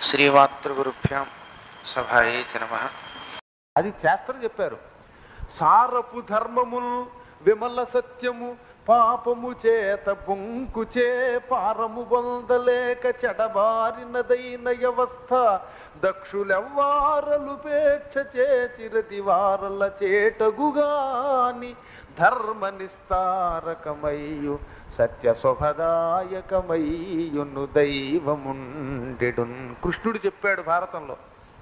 శ్రీమాతృగురుభ్యాం సభాయే నమ అది శాస్త్రం చెప్పారు సారపు ధర్మముల్ విమల సత్యము పాపము చేత బొంకుచే పారము పొందలేక చెడబారినదైన వ్యవస్థ దక్షులెవ్వారలు పేక్ష చేసిరది వారల చేటగుగాని ధర్మ నిస్తారకమయ్యు సత్య శుభదాయకమయ్యును దైవముండెడున్ కృష్ణుడు చెప్పాడు భారతంలో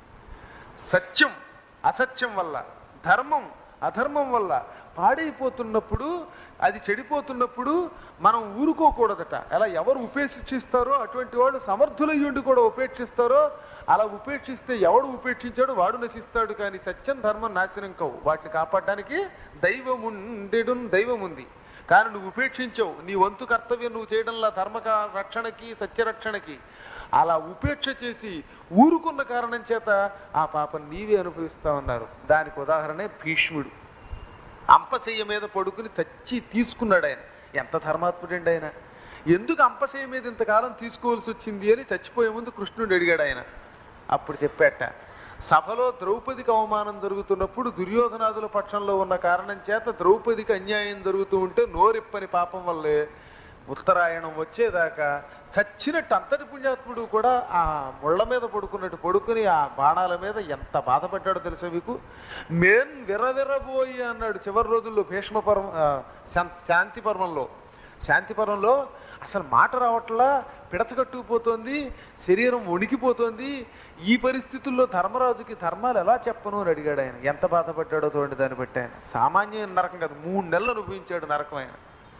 సత్యం అసత్యం వల్ల ధర్మం అధర్మం వల్ల పాడైపోతున్నప్పుడు అది చెడిపోతున్నప్పుడు మనం ఊరుకోకూడదట అలా ఎవరు ఉపేక్షిస్తారో అటువంటి వాడు సమర్థులయ్యుండి కూడా ఉపేక్షిస్తారో అలా ఉపేక్షిస్తే ఎవడు ఉపేక్షించాడో వాడు నశిస్తాడు కానీ సత్యం ధర్మం నాశనం కావు వాటిని కాపాడడానికి దైవం ఉండేడు దైవం ఉంది కానీ నువ్వు ఉపేక్షించవు నీ వంతు కర్తవ్యం నువ్వు చేయడంలో ధర్మ కా- రక్షణకి సత్యరక్షణకి అలా ఉపేక్ష చేసి ఊరుకున్న కారణం చేత ఆ పాపం నీవే అనుభవిస్తా ఉన్నారు దానికి ఉదాహరణే భీష్ముడు అంపశయ్య మీద పడుకుని చచ్చి తీసుకున్నాడు ఆయన ఎంత ధర్మాత్ముడండి ఆయన ఎందుకు అంపశయ్య మీద ఇంతకాలం తీసుకోవాల్సి వచ్చింది అని చచ్చిపోయే ముందు కృష్ణుడు అడిగాడు ఆయన అప్పుడు చెప్పాట సభలో ద్రౌపదికి అవమానం జరుగుతున్నప్పుడు దుర్యోధనాదుల పక్షంలో ఉన్న కారణం చేత ద్రౌపదికి అన్యాయం జరుగుతూ ఉంటే నోరిప్పని పాపం వల్లే ఉత్తరాయణం వచ్చేదాకా చచ్చినట్టు అంతటి పుణ్యాత్ముడు కూడా ఆ ముళ్ళ మీద పడుకున్నట్టు పడుకుని ఆ బాణాల మీద ఎంత బాధపడ్డాడో తెలుసా మీకు మేన్ విరవిరబోయి అన్నాడు చివరి రోజుల్లో భీష్మ పర్వం ఆ, శాం- శాంతి పర్వంలో శాంతి పర్వంలో అసలు మాట రావట్లా పిడచగట్టుకుపోతోంది శరీరం వణికిపోతోంది ఈ పరిస్థితుల్లో ధర్మరాజుకి ధర్మాలు ఎలా చెప్పను అని అడిగాడు ఆయన ఎంత బాధపడ్డాడో చూడండి దాన్ని బట్టి ఆయన సామాన్యమైన నరకం కాదు మూడు నెలలు అనుభవించాడు నరకం ఆయన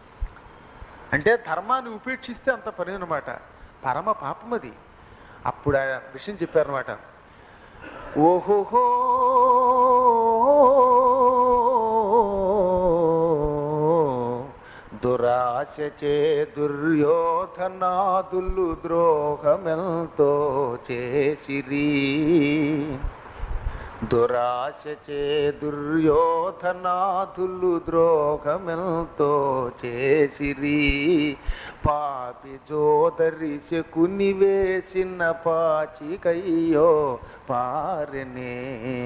అంటే ధర్మాన్ని ఉపేక్షిస్తే అంత పని అనమాట పరమ పాపం అది అప్పుడు ఆ విషయం చెప్పారనమాట ఓహోహో దురాశ చే దుర్యోధనాదులు ద్రోహమెంతో చేసిరి దురాశ చే దుర్యోధనాథులు ద్రోహమెంతో చేసిరి పాపి జోదరి శకుని వేసిన పాచికయ్యో పారనే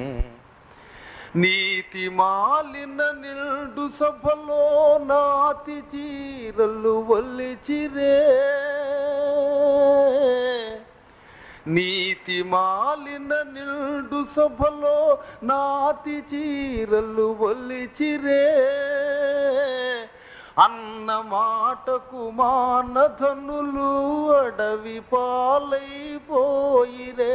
నీతి మాలిన నిల్డు సభలో నాతి చీరలు ఒలిచిరే నీతి మాలిన నిల్డు సభలో నాతి చీరలు ఒలిచిరే అన్న మాటకు మానధనులు అడవి పాలైపోయిరే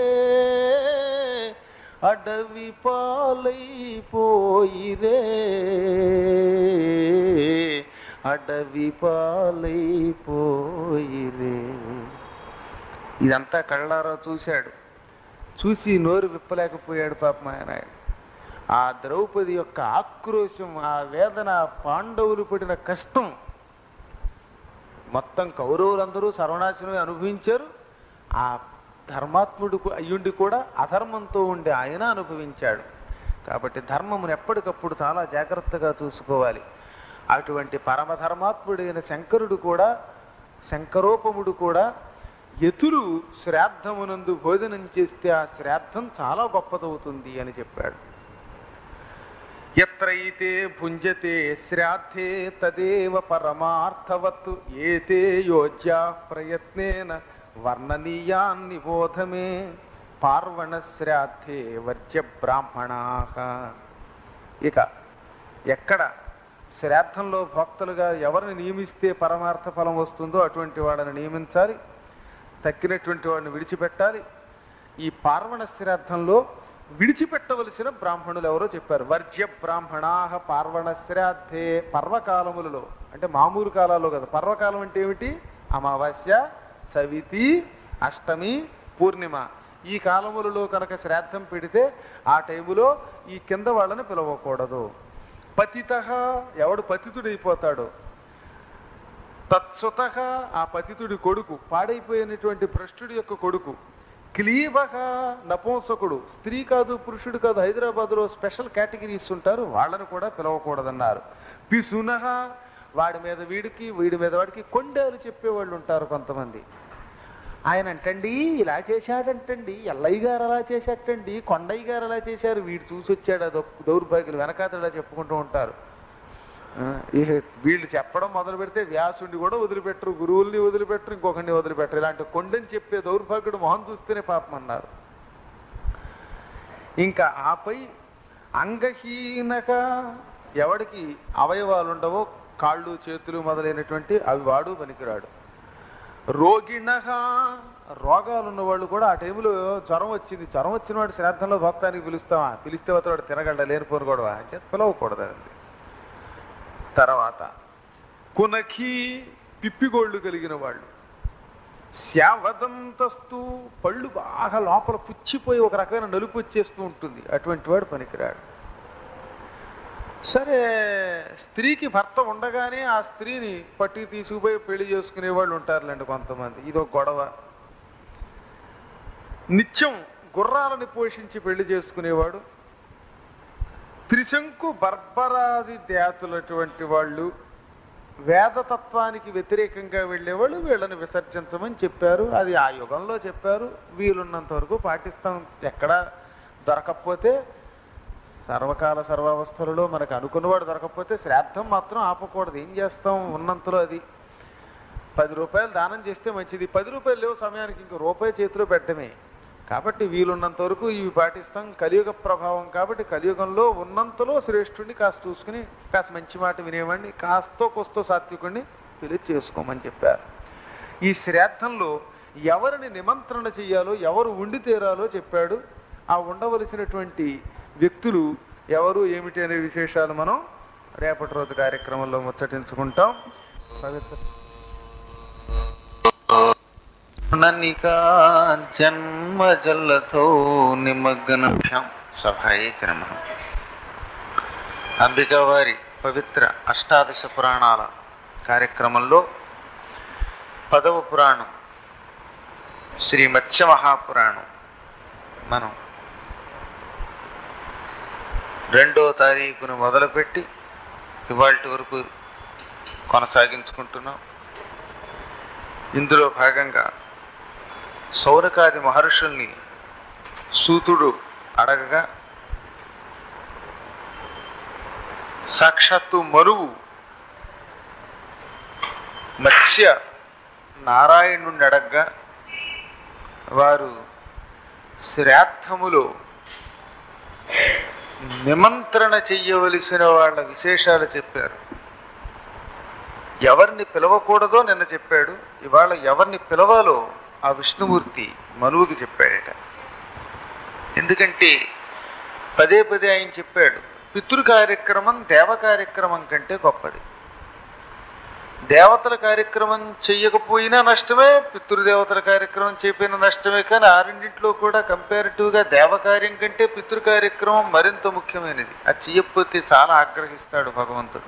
అడవి పాలైపోయిరే అడవి పాలైపోయిరే ఇదంతా కళ్ళారా చూశాడు చూసి నోరు విప్పలేకపోయాడు పాపం ఆయన ఆ ద్రౌపది యొక్క ఆక్రోశం ఆ వేదన ఆ పాండవులు పడిన కష్టం మొత్తం కౌరవులందరూ సర్వనాశనమే అనుభవించారు ఆ ధర్మాత్ముడు కు- అయ్యుండి కూడా అధర్మంతో ఉండి ఆయన అనుభవించాడు కాబట్టి ధర్మమును ఎప్పటికప్పుడు చాలా జాగ్రత్తగా చూసుకోవాలి అటువంటి పరమధర్మాత్ముడైన శంకరుడు కూడా శంకరోపముడు కూడా ఎతురు శ్రాద్ధమునందు భోజనం చేస్తే ఆ శ్రాద్ధం చాలా గొప్పదవుతుంది అని చెప్పాడు ఎత్రైతే భుంజతే శ్రాద్ధే తదేవ పరమార్థవత్ ఏతే యోజ్యా ప్రయత్నేన వర్ణనీయాన్ని బోధమే పార్వణ శ్రాద్ధే వర్జ్య బ్రాహ్మణా ఇక ఎక్కడ శ్రాద్ధంలో భక్తులుగా ఎవరిని నియమిస్తే పరమార్థ ఫలం వస్తుందో అటువంటి వాడిని నియమించాలి తక్కినటువంటి వాడిని విడిచిపెట్టాలి ఈ పార్వణ శ్రాద్ధంలో విడిచిపెట్టవలసిన బ్రాహ్మణులు ఎవరో చెప్పారు వర్జ్య బ్రాహ్మణాహ పార్వణ శ్రాద్ధే పర్వకాలములలో అంటే మామూలు కాలాల్లో కదా పర్వకాలం అంటే ఏమిటి అమావాస్య చవితి అష్టమి పూర్ణిమ ఈ కాలములలో కనుక శ్రాద్ధం పెడితే ఆ టైములో ఈ కింద వాళ్ళని పిలవకూడదు పతిత ఎవడు పతితుడైపోతాడో తత్సుత ఆ పతితుడి కొడుకు పాడైపోయినటువంటి భ్రష్టుడి యొక్క కొడుకు క్లీబక నపుంసకుడు స్త్రీ కాదు పురుషుడు కాదు హైదరాబాద్లో స్పెషల్ కేటగిరీస్ ఉంటారు వాళ్ళని కూడా పిలవకూడదన్నారు పిసునహ వాడి మీద వీడికి వీడి మీద వాడికి కొండేలు చెప్పేవాళ్ళు ఉంటారు కొంతమంది ఆయన అంటండి ఇలా చేశాడంటండి ఎల్లయ్య గారు అలా చేశాటండి కొండయ్య గారు అలా చేశారు వీడు చూసి వచ్చాడు అదొక దౌర్భాగ్యులు వెనకాతలా చెప్పుకుంటూ ఉంటారు ఆ, ఇక వీళ్ళు చెప్పడం మొదలు పెడితే వ్యాసుడిని కూడా వదిలిపెట్టరు గురువుల్ని వదిలిపెట్టరు ఇంకొకరిని వదిలిపెట్టరు ఇలాంటి కొండని చెప్పే దౌర్భాగ్యుడు మొహం చూస్తేనే పాపం అన్నారు ఇంకా ఆపై అంగహీనక ఎవడికి అవయవాలు ఉండవో కాళ్ళు చేతులు మొదలైనటువంటి అవి వాడు పనికిరాడు రోగిణహ రోగాలు ఉన్న వాళ్ళు కూడా ఆ టైంలో జ్వరం వచ్చింది జ్వరం వచ్చిన వాడు శ్రాద్ధంలో భక్తానికి పిలుస్తావా పిలిస్తే వాడు తినగలడా లేనిపోను కూడా అంటే పిలవకూడదు అది తర్వాత కునఖి పిప్పిగోళ్ళు కలిగిన వాళ్ళు శావదంతస్తు పళ్ళు బాగా లోపల పుచ్చిపోయి ఒక రకమైన నలుపు వచ్చేస్తూ ఉంటుంది అటువంటి వాడు పనికిరాడు సరే స్త్రీకి భర్త ఉండగానే ఆ స్త్రీని పట్టుకు తీసుకుపోయి పెళ్లి చేసుకునే వాళ్ళు ఉంటారులేండి కొంతమంది ఇదో గొడవ నిత్యం గుర్రాలని పోషించి పెళ్లి చేసుకునేవాడు త్రిశంకు బర్బరాది దేతులటువంటి వాళ్ళు వేదతత్వానికి వ్యతిరేకంగా వెళ్ళేవాళ్ళు వీళ్ళని విసర్జించమని చెప్పారు అది ఆ యుగంలో చెప్పారు వీలున్నంత వరకు పాటిస్తాం ఎక్కడా దొరకకపోతే సర్వకాల సర్వావస్థలలో మనకు అనుకున్నవాడు దొరకకపోతే శ్రాద్ధం మాత్రం ఆపకూడదు ఏం చేస్తాం ఉన్నంతలో అది పది రూపాయలు దానం చేస్తే మంచిది పది రూపాయలు లేవు సమయానికి ఇంకో రూపాయి చేతిలో పెట్టడమే కాబట్టి వీలున్నంత వరకు ఇవి పాటిస్తాం కలియుగ ప్రభావం కాబట్టి కలియుగంలో ఉన్నంతలో శ్రేష్ఠుడిని కాస్త చూసుకుని కాస్త మంచి మాట వినేవాడిని కాస్తో కొస్తో సాత్వికుడిని పిలిచి చేసుకోమని చెప్పారు ఈ శ్రాద్ధంలో ఎవరిని నిమంత్రణ చెయ్యాలో ఎవరు ఉండి తీరాలో చెప్పాడు ఆ ఉండవలసినటువంటి వ్యక్తులు ఎవరు ఏమిటి అనే విశేషాలు మనం రేపటి రోజు కార్యక్రమంలో ముచ్చటించుకుంటాం పవిత్ర ననికా జన్మజల్లతో నిమగ్నభ్యాం సభాయే నమ అంబికా వారి పవిత్ర అష్టాదశ పురాణాల కార్యక్రమంలో పదవ పురాణం శ్రీ మత్స్య మహాపురాణం మనం రెండో తారీఖును మొదలుపెట్టి ఇవాళ వరకు కొనసాగించుకుంటున్నాం ఇందులో భాగంగా సౌరకాది మహర్షుల్ని సూతుడు అడగగా సాక్షాత్తు మరువు మత్స్య నారాయణుణ్ణి అడగగా వారు శ్రాద్ధములో నిమంత్రణ చెయ్యవలసిన వాళ్ళ విశేషాలు చెప్పారు ఎవరిని పిలవకూడదో నిన్న చెప్పాడు ఇవాళ ఎవరిని పిలవాలో ఆ విష్ణుమూర్తి మనువుకి చెప్పాడట ఎందుకంటే పదే పదే ఆయన చెప్పాడు పితృ కార్యక్రమం దేవ కార్యక్రమం కంటే గొప్పది దేవతల కార్యక్రమం చెయ్యకపోయినా నష్టమే పితృదేవతల కార్యక్రమం చేయకపోయినా నష్టమే కానీ ఆ రెండింటిలో కూడా కంపారిటివ్గా దేవకార్యం కంటే పితృ కార్యక్రమం మరింత ముఖ్యమైనది అది చెయ్యకపోతే చాలా ఆగ్రహిస్తాడు భగవంతుడు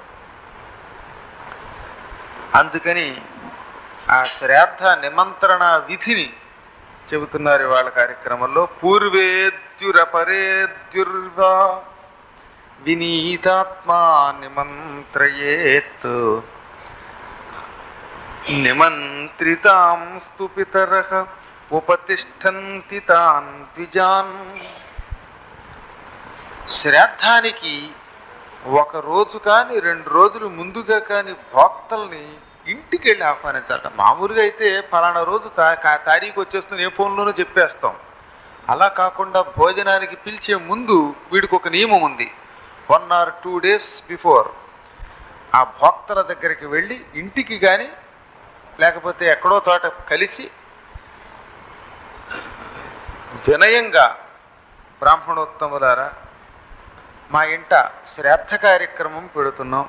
అందుకని ఆ శ్రాద్ధ నిమంత్రణ విధిని చెబుతున్నారు వాళ్ళ కార్యక్రమంలో పూర్వేద్యురపరేద్యుర్వా వినీతాత్మా నిమంత్రయేత్ నిమంత్రితాం స్తు పితరః ఉపతిష్టంతి తాన్ ద్విజాన్ శ్రాద్ధానికి ఒక రోజు కానీ రెండు రోజులు ముందుగా కానీ భోక్తల్ని ఇంటికి వెళ్ళి ఆహ్వానించాలట మామూలుగా అయితే ఫలానా రోజు తా కా- తారీఖు వచ్చేస్తుంది ఏ ఫోన్లోనూ చెప్పేస్తాం అలా కాకుండా భోజనానికి పిలిచే ముందు వీడికి ఒక నియమం ఉంది one or two days before ఆ భోక్తల దగ్గరికి వెళ్ళి ఇంటికి కానీ లేకపోతే ఎక్కడో చోట కలిసి వినయంగా బ్రాహ్మణోత్తములారా మా ఇంట శ్రాద్ధ కార్యక్రమం పెడుతున్నాం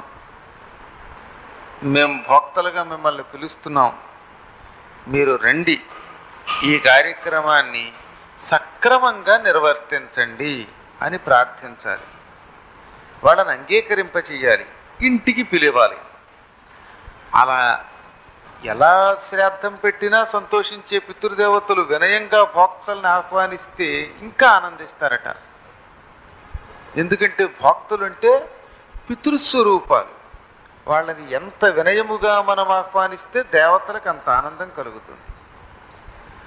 మేము భోక్తలుగా మిమ్మల్ని పిలుస్తున్నాం మీరు రండి ఈ కార్యక్రమాన్ని సక్రమంగా నిర్వర్తించండి అని ప్రార్థించాలి వాళ్ళని అంగీకరింపచేయాలి ఇంటికి పిలవాలి అలా ఎలా శ్రాద్ధం పెట్టినా సంతోషించే పితృదేవతలు వినయంగా భోక్తల్ని ఆహ్వానిస్తే ఇంకా ఆనందిస్తారట ఎందుకంటే భక్తులు అంటే పితృస్వరూపాలు వాళ్ళని ఎంత వినయముగా మనం ఆహ్వానిస్తే దేవతలకు అంత ఆనందం కలుగుతుంది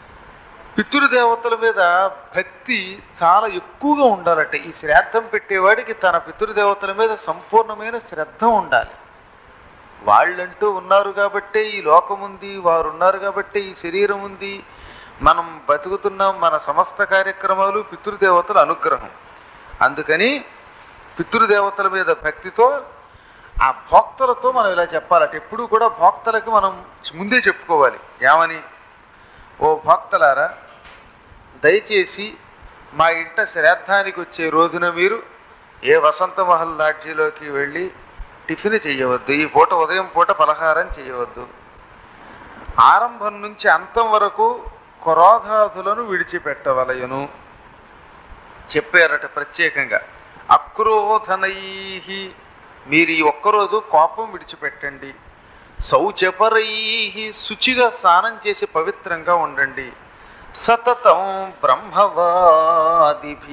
పితృదేవతల మీద భక్తి చాలా ఎక్కువగా ఉండాలట ఈ శ్రాద్ధం పెట్టేవాడికి తన పితృదేవతల మీద సంపూర్ణమైన శ్రద్ధ ఉండాలి వాళ్ళంటూ ఉన్నారు కాబట్టే ఈ లోకం ఉంది వారు ఉన్నారు కాబట్టే ఈ శరీరం ఉంది మనం బతుకుతున్నాం మన సమస్త కార్యక్రమాలు పితృదేవతల అనుగ్రహం అందుకని పితృదేవతల మీద భక్తితో ఆ భోక్తలతో మనం ఇలా చెప్పాలట ఎప్పుడు కూడా భోక్తలకి మనం ముందే చెప్పుకోవాలి ఏమని ఓ భక్తలారా దయచేసి మా ఇంట శ్రాద్ధానికి వచ్చే రోజున మీరు ఏ వసంత మహల్ లాడ్జీలోకి వెళ్ళి టిఫిన్ చేయవద్దు ఈ పూట ఉదయం పూట పలహారం చేయవద్దు ఆరంభం నుంచి అంతం వరకు క్రోధాదులను విడిచిపెట్టవలయను చెప్పారట ప్రత్యేకంగా అక్రోధనై మీరు ఈ ఒక్కరోజు కోపం విడిచిపెట్టండి శౌచపరై శుచిగా స్నానం చేసి పవిత్రంగా ఉండండి సతతం బ్రహ్మవాదిభి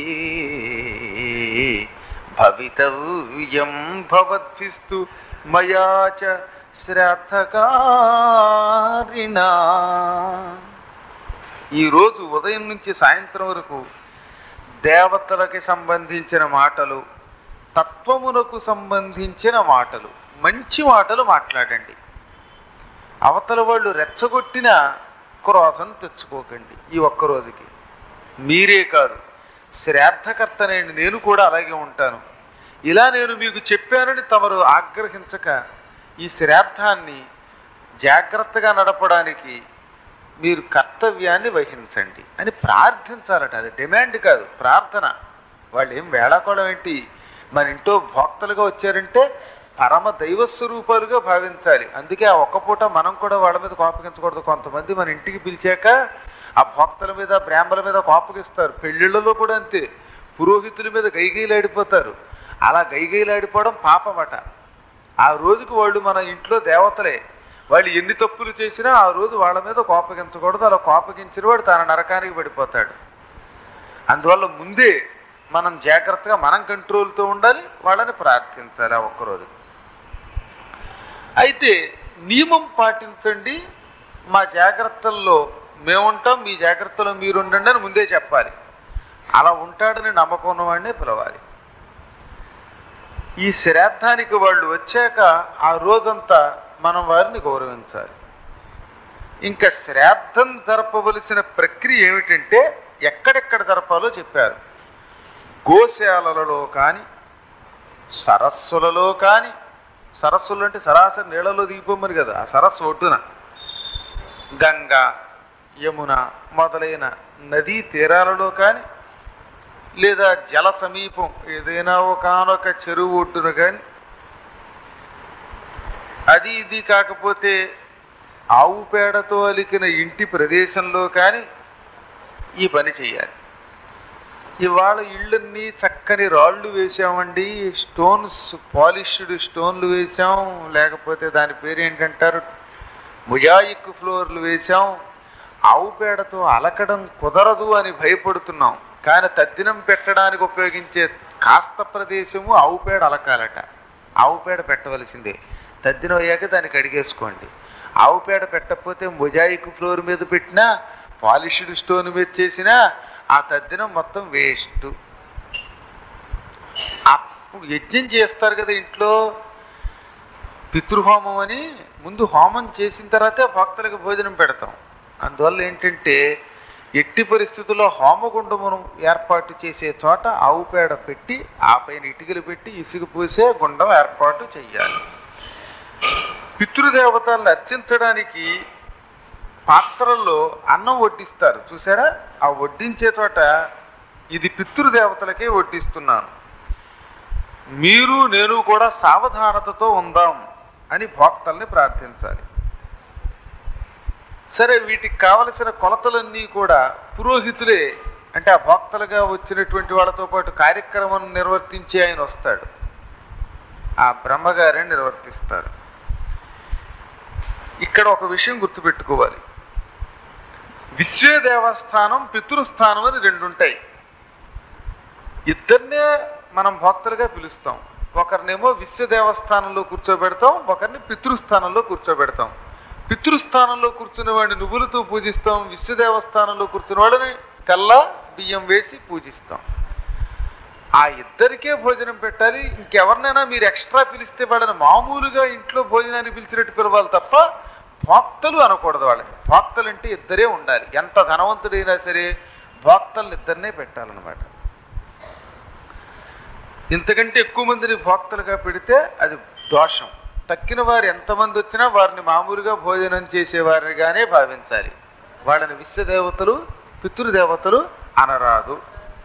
భవితవ్యం భవద్భిస్తు మయాచ శ్రాద్ధకారిణా ఈరోజు ఉదయం నుంచి సాయంత్రం వరకు దేవతలకి సంబంధించిన మాటలు తత్వమునకు సంబంధించిన మాటలు మంచి మాటలు మాట్లాడండి అవతల వాళ్ళు రెచ్చగొట్టిన క్రోధం తెచ్చుకోకండి ఈ ఒక్క రోజుకి మీరే కాదు శ్రాద్ధకర్తనేండి నేను కూడా అలాగే ఉంటాను ఇలా నేను మీకు చెప్పానని తమరు ఆగ్రహించక ఈ శ్రాద్ధాన్ని జాగ్రత్తగా నడపడానికి మీరు కర్తవ్యాన్ని వహించండి అని ప్రార్థించాలట అది డిమాండ్ కాదు ప్రార్థన వాళ్ళు ఏం వేళాకోవడం ఏంటి మన ఇంట్లో భోక్తలుగా వచ్చారంటే పరమ దైవ స్వరూపాలుగా భావించాలి అందుకే ఆ ఒక్క పూట మనం కూడా వాళ్ళ మీద కోపగించకూడదు కొంతమంది మన ఇంటికి పిలిచాక ఆ భోక్తల మీద బ్రాహ్మల మీద కోపగిస్తారు పెళ్ళిళ్ళలో కూడా అంతే పురోహితుల మీద గైగైలాడిపోతారు అలా గైగైలాడిపోవడం పాపమట ఆ రోజుకి వాళ్ళు మన ఇంట్లో దేవతలే వాళ్ళు ఎన్ని తప్పులు చేసినా ఆ రోజు వాళ్ళ మీద కోపగించకూడదు అలా కోపగించిన వాడు తన నరకానికి పడిపోతాడు అందువల్ల ముందే మనం జాగ్రత్తగా మనం కంట్రోల్తో ఉండాలి వాళ్ళని ప్రార్థించాలి ఆ ఒక్కరోజు అయితే నియమం పాటించండి మా జాగ్రత్తల్లో మేముంటాం మీ జాగ్రత్తలో మీరు ఉండండి అని ముందే చెప్పాలి అలా ఉంటాడని నమ్మకం ఉన్నవాడినే పిలవాలి ఈ శ్రాద్ధానికి వాళ్ళు వచ్చాక ఆ రోజంతా మనం వారిని గౌరవించాలి ఇంకా శ్రాద్ధం జరపవలసిన ప్రక్రియ ఏమిటంటే ఎక్కడెక్కడ జరపాలో చెప్పారు గోశాలలలో కానీ సరస్సులలో కానీ సరస్సులు అంటే సరాసరి నీళ్ళలో దిగిపోమని కదా ఆ సరస్సు ఒడ్డున గంగా యమున మొదలైన నదీ తీరాలలో కానీ లేదా జల సమీపం ఏదైనా ఒకనొక చెరువు ఒడ్డున కానీ అది ఇది కాకపోతే ఆవు పేడతో అలికిన ఇంటి ప్రదేశంలో కానీ ఈ పని చేయాలి ఇవాళ ఇళ్ళన్నీ చక్కని రాళ్ళు వేసామండి స్టోన్స్ పాలిష్డ్ స్టోన్లు వేసాం లేకపోతే దాని పేరు ఏంటంటారు ముజాయిక్ ఫ్లోర్లు వేసాం ఆవు పేడతో అలకడం కుదరదు అని భయపడుతున్నాం కానీ తద్దినం పెట్టడానికి ఉపయోగించే కాస్త ప్రదేశము ఆవు పేడ అలకాలట ఆవు పేడ పెట్టవలసిందే తద్దినం అయ్యాక దాన్ని కడిగేసుకోండి ఆవు పేడ పెట్టకపోతే మొజాయిక్ ఫ్లోర్ మీద పెట్టినా పాలిష్డ్ స్టోన్ మీద చేసినా ఆ తద్దినం మొత్తం వేస్ట్ అప్పుడు యజ్ఞం చేస్తారు కదా ఇంట్లో పితృహోమం అని ముందు హోమం చేసిన తర్వాతే భక్తులకు భోజనం పెడతాం అందువల్ల ఏంటంటే ఎట్టి పరిస్థితుల్లో హోమగుండమును ఏర్పాటు చేసే చోట ఆవు పేడ పెట్టి ఆ పైన ఇటుకలు పెట్టి ఇసుక పూసే గుండం ఏర్పాటు చెయ్యాలి పితృదేవతలను అర్చించడానికి పాత్రల్లో అన్నం వడ్డిస్తారు చూసారా ఆ వడ్డించే చోట ఇది పితృదేవతలకే వడ్డిస్తున్నాను మీరు నేను కూడా సావధానతతో ఉందాం అని భోక్తల్ని ప్రార్థించాలి సరే వీటికి కావలసిన కొలతలన్నీ కూడా పురోహితులే అంటే ఆ భోక్తలుగా వచ్చినటువంటి వాళ్ళతో పాటు కార్యక్రమం నిర్వర్తించి ఆయన వస్తాడు ఆ బ్రహ్మగారే నిర్వర్తిస్తారు ఇక్కడ ఒక విషయం గుర్తుపెట్టుకోవాలి విశ్వే దేవస్థానం పితృస్థానం అని రెండు ఉంటాయి ఇద్దరినే మనం భక్తులుగా పిలుస్తాం ఒకరినేమో విశ్వ దేవస్థానంలో కూర్చోబెడతాం ఒకరిని పితృస్థానంలో కూర్చోబెడతాం పితృస్థానంలో కూర్చున్న వాడిని నువ్వులతో పూజిస్తాం విశ్వదేవస్థానంలో కూర్చున్న వాడిని తెల్ల బియ్యం వేసి పూజిస్తాం ఆ ఇద్దరికే భోజనం పెట్టాలి ఇంకెవరినైనా మీరు ఎక్స్ట్రా పిలిస్తే వాళ్ళని మామూలుగా ఇంట్లో భోజనాన్ని పిలిచినట్టు పిలవాలి తప్ప భోక్తలు అనకూడదు వాళ్ళని భోక్తలు అంటే ఇద్దరే ఉండాలి ఎంత ధనవంతుడైనా సరే భోక్తలను ఇద్దరినే పెట్టాలన్నమాట ఇంతకంటే ఎక్కువ మందిని భోక్తలుగా పెడితే అది దోషం తక్కిన వారు ఎంతమంది వచ్చినా వారిని మామూలుగా భోజనం చేసేవారిగానే భావించాలి వాళ్ళని విశ్వదేవతలు పితృదేవతలు అనరాదు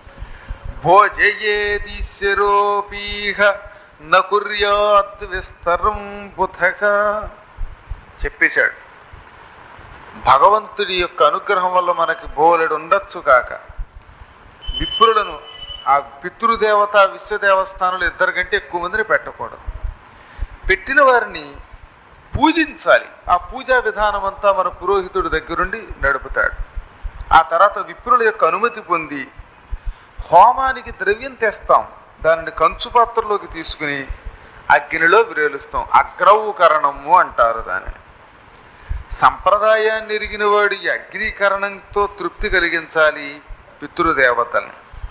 భోజయేదీశ్వరోపీహ నకుర్యాత్ విస్తరం బుధక చెప్పేశాడు భగవంతుడి యొక్క అనుగ్రహం వల్ల మనకి బోలెడు ఉండొచ్చు కాక విప్రులను ఆ పితృదేవత విశ్వదేవస్థానంలో ఇద్దరికంటే ఎక్కువ మందిని పెట్టకూడదు పెట్టిన వారిని పూజించాలి ఆ పూజా విధానం అంతా మన పురోహితుడి దగ్గరుండి నడుపుతాడు ఆ తర్వాత విప్రుల యొక్క అనుమతి పొంది హోమానికి ద్రవ్యం తెస్తాం దానిని కంచు పాత్రలోకి తీసుకుని అగ్నిలో విరేలుస్తాం అగ్రవకరణము అంటారు దానిని సంప్రదాయాన్ని ఎరిగిన వాడు ఈ అగ్నీకరణంతో తృప్తి కలిగించాలి పితృదేవతల్ని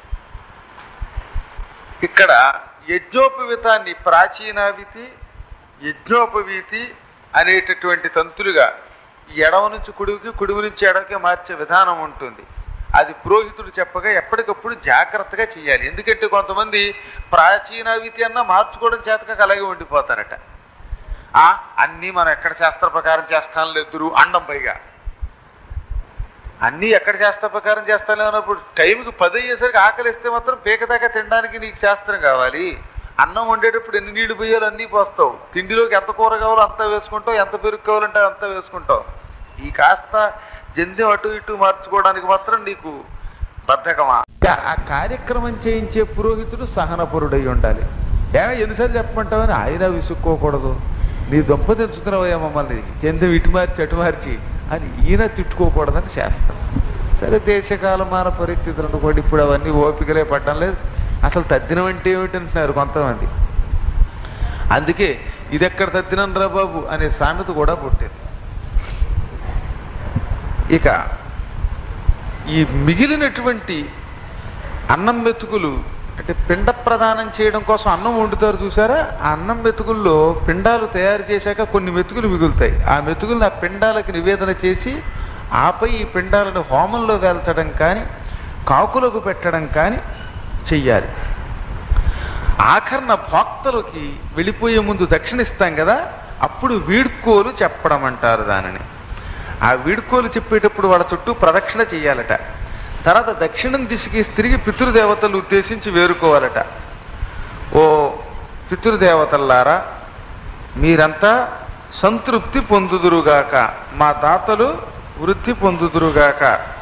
ఇక్కడ యజ్ఞోపవీతాన్ని ప్రాచీనావితి యజ్ఞోపవీతి అనేటటువంటి తంతులుగా ఈ ఎడమ నుంచి కుడికి కుడివి నుంచి ఎడకి మార్చే విధానం ఉంటుంది అది పురోహితుడు చెప్పగా ఎప్పటికప్పుడు జాగ్రత్తగా చేయాలి ఎందుకంటే కొంతమంది ప్రాచీనావితి అన్న మార్చుకోవడం చేతక అలాగే ఉండిపోతారట ఆ అన్నీ మనం ఎక్కడ శాస్త్ర ప్రకారం చేస్తాను లేదురు అండం పైగా అన్నీ ఎక్కడ శాస్త్ర ప్రకారం చేస్తాను అన్నప్పుడు టైంకి పది అయ్యేసరికి ఆకలిస్తే మాత్రం పీకదాకా తినడానికి నీకు శాస్త్రం కావాలి అన్నం వండేటప్పుడు ఎన్ని నీళ్లు పోయాలో అన్నీ పోస్తావు తిండిలోకి ఎంత కూర కావాలో అంత వేసుకుంటావు ఎంత పెరుగు కావాలంటే అంత వేసుకుంటావు ఈ కాస్త జంధ్యం అటు ఇటు మార్చుకోవడానికి మాత్రం నీకు బద్ధకమా ఇంకా ఆ కార్యక్రమం చేయించే పురోహితుడు సహనపురుడై ఉండాలి ఏమో ఎన్నిసార్లు చెప్పమంటావని ఆయన విసుక్కోకూడదు నీ దొంప తెంచుతున్నావయ్యా మమ్మల్ని చెందం ఇటు మార్చి అటు మార్చి అని ఈయన తిట్టుకోకూడదని చేస్తాం సరే దేశకాలమాన పరిస్థితులు అనుకోండి ఇప్పుడు అవన్నీ ఓపికలే పడడం లేదు అసలు తద్దినం అంటే ఏమిటి అంటున్నారు కొంతమంది అందుకే ఇది ఎక్కడ తద్దినం రా బాబు అనే సామెత కూడా పుట్టింది ఇక ఈ మిగిలినటువంటి అన్నం మెతుకులు అంటే పిండ ప్రదానం చేయడం కోసం అన్నం వండుతారు చూసారా ఆ అన్నం మెతుకుల్లో పిండాలు తయారు చేశాక కొన్ని మెతుకులు మిగులుతాయి ఆ మెతుకులను ఆ పిండాలకి నివేదన చేసి ఆపై ఈ పిండాలను హోమంలో వేల్చడం కానీ కాకులకు పెట్టడం కానీ చెయ్యాలి ఆఖరణ భోక్తలకి వెళ్ళిపోయే ముందు దక్షిణిస్తాం కదా అప్పుడు వీడ్కోలు చెప్పడం అంటారు దానిని ఆ వీడ్కోలు చెప్పేటప్పుడు వాళ్ళ చుట్టూ ప్రదక్షిణ చేయాలట తర్వాత దక్షిణం దిశకి తిరిగి పితృదేవతలు ఉద్దేశించి వేరుకోవాలట ఓ పితృదేవతల్లారా మీరంతా సంతృప్తి పొందుదురుగాక మా దాతలు వృద్ధి పొందుదురుగాక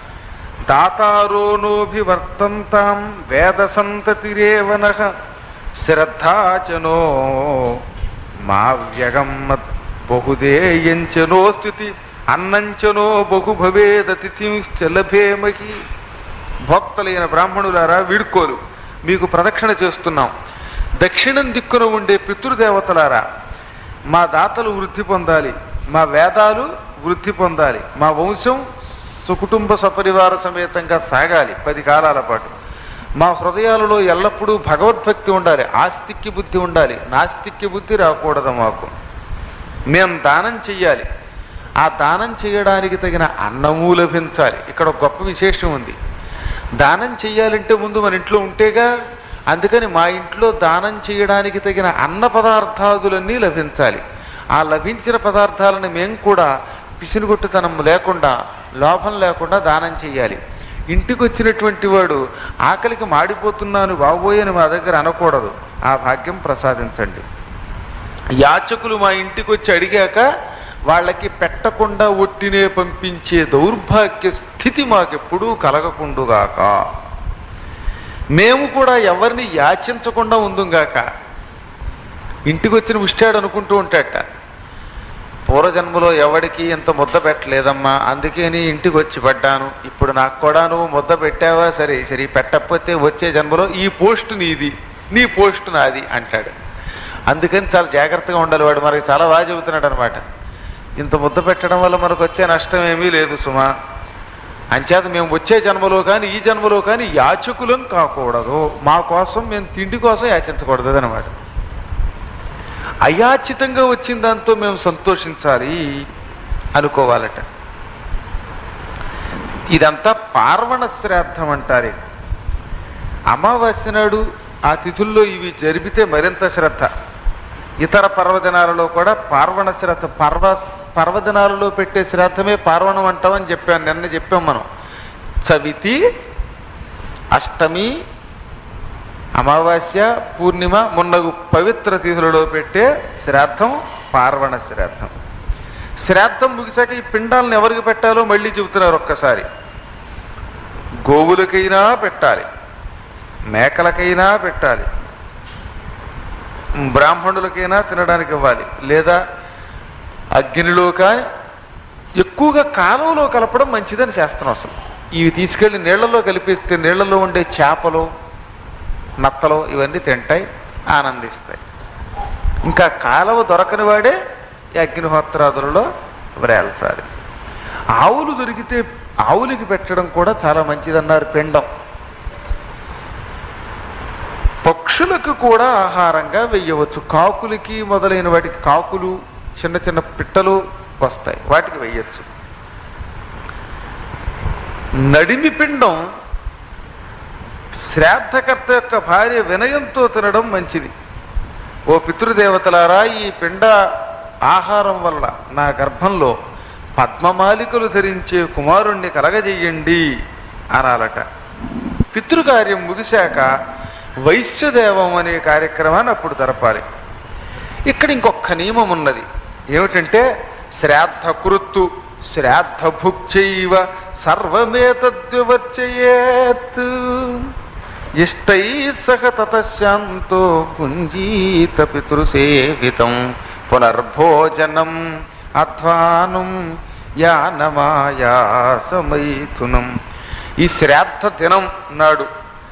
దాతారోనోభివర్తంతాం వేద సంతతిరేవన శ్రద్ధాచనో మా వ్యగమ్మత్ బహుదేయంచనో స్థితి అన్నంచనో బహు భవేదతిథింశ్చ లభేమహి భక్తులైన బ్రాహ్మణులారా వీడుకోలు మీకు ప్రదక్షిణ చేస్తున్నాం దక్షిణం దిక్కున ఉండే పితృదేవతలారా మా దాతలు వృద్ధి పొందాలి మా వేదాలు వృద్ధి పొందాలి మా వంశం సుకుటుంబ సపరివార సమేతంగా సాగాలి పది కాలాల పాటు మా హృదయాలలో ఎల్లప్పుడూ భగవద్భక్తి ఉండాలి ఆస్తిక్య బుద్ధి ఉండాలి నాస్తిక్య బుద్ధి రాకూడదు మాకు మేము దానం చెయ్యాలి ఆ దానం చేయడానికి తగిన అన్నము లభించాలి ఇక్కడ ఒక గొప్ప విశేషం ఉంది దానం చెయ్యాలంటే ముందు మన ఇంట్లో ఉంటేగా అందుకని మా ఇంట్లో దానం చేయడానికి తగిన అన్న పదార్థాదులన్నీ లభించాలి ఆ లభించిన పదార్థాలను మేము కూడా పిసినుగొట్టుతనం లేకుండా లోభం లేకుండా దానం చెయ్యాలి ఇంటికి వచ్చినటువంటి వాడు ఆకలికి మాడిపోతున్నాను బాబోయ్ అని మా దగ్గర అనకూడదు ఆ భాగ్యం ప్రసాదించండి యాచకులు మా ఇంటికి వచ్చి అడిగాక వాళ్ళకి పెట్టకుండా ఒట్టినే పంపించే దౌర్భాగ్య స్థితి మాకెప్పుడూ కలగకుండుగాక మేము కూడా ఎవరిని యాచించకుండా ఉందుగాక ఇంటికి వచ్చిన ముష్టాడు అనుకుంటూ ఉంటాడట పూర్వజన్మలో ఎవడికి ఇంత ముద్ద పెట్టలేదమ్మా అందుకే నీ ఇంటికి వచ్చి పడ్డాను ఇప్పుడు నాకు కూడా నువ్వు ముద్ద పెట్టావా సరే సరే పెట్టకపోతే వచ్చే జన్మలో ఈ పోస్ట్ నీది నీ పోస్ట్ నాది అంటాడు అందుకని చాలా జాగ్రత్తగా ఉండాలి వాడు మనకి చాలా బాగా చెబుతున్నాడు అనమాట ఇంత ముద్ద పెట్టడం వల్ల మనకు వచ్చే నష్టం ఏమీ లేదు సుమా అంచేత మేము వచ్చే జన్మలో కానీ ఈ జన్మలో కానీ యాచకులం కాకూడదు మా కోసం మేము తిండి కోసం యాచించకూడదు అనమాట అయాచితంగా వచ్చిన దాంతో మేము సంతోషించాలి అనుకోవాలట ఇదంతా పార్వణ శ్రాద్ధం అంటారు అమావాస్య నాడు ఆ తిథుల్లో ఇవి జరిపితే మరింత శ్రద్ధ ఇతర పర్వదినాలలో కూడా పార్వణ శ్రద్ధ పర్వ పర్వదినాలలో పెట్టే శ్రాద్ధమే పార్వణం అంటామని చెప్పాను నిన్న చెప్పాం మనం చవితి అష్టమి అమావాస్య పూర్ణిమ మున్నగు పవిత్ర తిథులలో పెట్టే శ్రాద్ధం పార్వణ శ్రాద్ధం శ్రాద్ధం ముగిశాక ఈ పిండాలను ఎవరికి పెట్టాలో మళ్ళీ చెబుతున్నారు ఒక్కసారి గోవులకైనా పెట్టాలి మేకలకైనా పెట్టాలి బ్రాహ్మణులకైనా తినడానికి ఇవ్వాలి లేదా అగ్నిలో కానీ ఎక్కువగా కాలువలో కలపడం మంచిదని శాస్త్రం అసలు ఇవి తీసుకెళ్లి నీళ్లలో కలిపిస్తే నీళ్లలో ఉండే చేపలు నత్తలు ఇవన్నీ తింటాయి ఆనందిస్తాయి ఇంకా కాలువ దొరకని వాడే ఈ అగ్నిహోత్రాదులలో వ్రేల్చాలి ఆవులు దొరికితే ఆవులకి పెట్టడం కూడా చాలా మంచిదన్నారు పిండం పక్షులకు కూడా ఆహారంగా వెయ్యవచ్చు కాకులకి మొదలైన వాటికి కాకులు చిన్న చిన్న పిట్టలు వస్తాయి వాటికి వెయ్యొచ్చు నడిమి పిండం శ్రాద్ధకర్త యొక్క భార్య వినయంతో తినడం మంచిది ఓ పితృదేవతలారా ఈ పిండ ఆహారం వల్ల నా గర్భంలో పద్మమాలికలు ధరించే కుమారుణ్ణి కలగజెయ్యండి అనాలట పితృకార్యం ముగిశాక వైశ్యదేవం అనే కార్యక్రమాన్ని అప్పుడు జరపాలి ఇక్కడ ఇంకొక నియమం ఉన్నది ఏమిటంటే శ్రాద్ధ కృత్తు శ్రాద్ధ భుక్చైవ సర్వమేతద్వివర్చయేత్ ఇష్టై సహ తతశాంతో పుంజీత పితృసేవితం పునర్భోజనం అధ్వానం యానమాయాసమైథునం ఈ శ్రాద్ధ దినం నాడు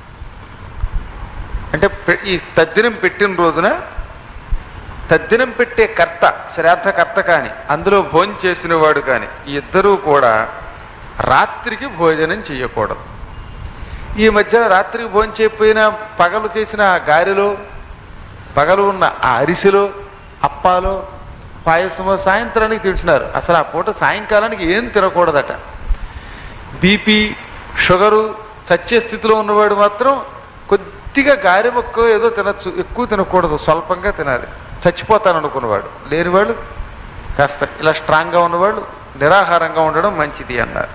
అంటే పె- ఈ తద్దినం పెట్టిన రోజున తద్దినం పెట్టే కర్త శ్రాద్ధకర్త కాని అందులో భోజనం చేసిన వాడు కాని ఈ ఇద్దరూ కూడా రాత్రికి భోజనం చేయకూడదు ఈ మధ్యన రాత్రికి భోజనం చేయకపోయినా పగలు చేసిన ఆ గారెలో పగలు ఉన్న ఆ అరిసెలో అప్పాలో పాయసమో సాయంత్రానికి తింటున్నారు అసలు ఆ పూట సాయంకాలానికి ఏం తినకూడదట బీపీ షుగరు చచ్చే స్థితిలో ఉన్నవాడు మాత్రం కొద్దిగా గారె మొక్క ఏదో తినచ్చు ఎక్కువ తినకూడదు స్వల్పంగా తినాలి చచ్చిపోతాను అనుకున్నవాడు లేనివాడు కాస్త ఇలా స్ట్రాంగ్గా ఉన్నవాళ్ళు నిరాహారంగా ఉండడం మంచిది అన్నారు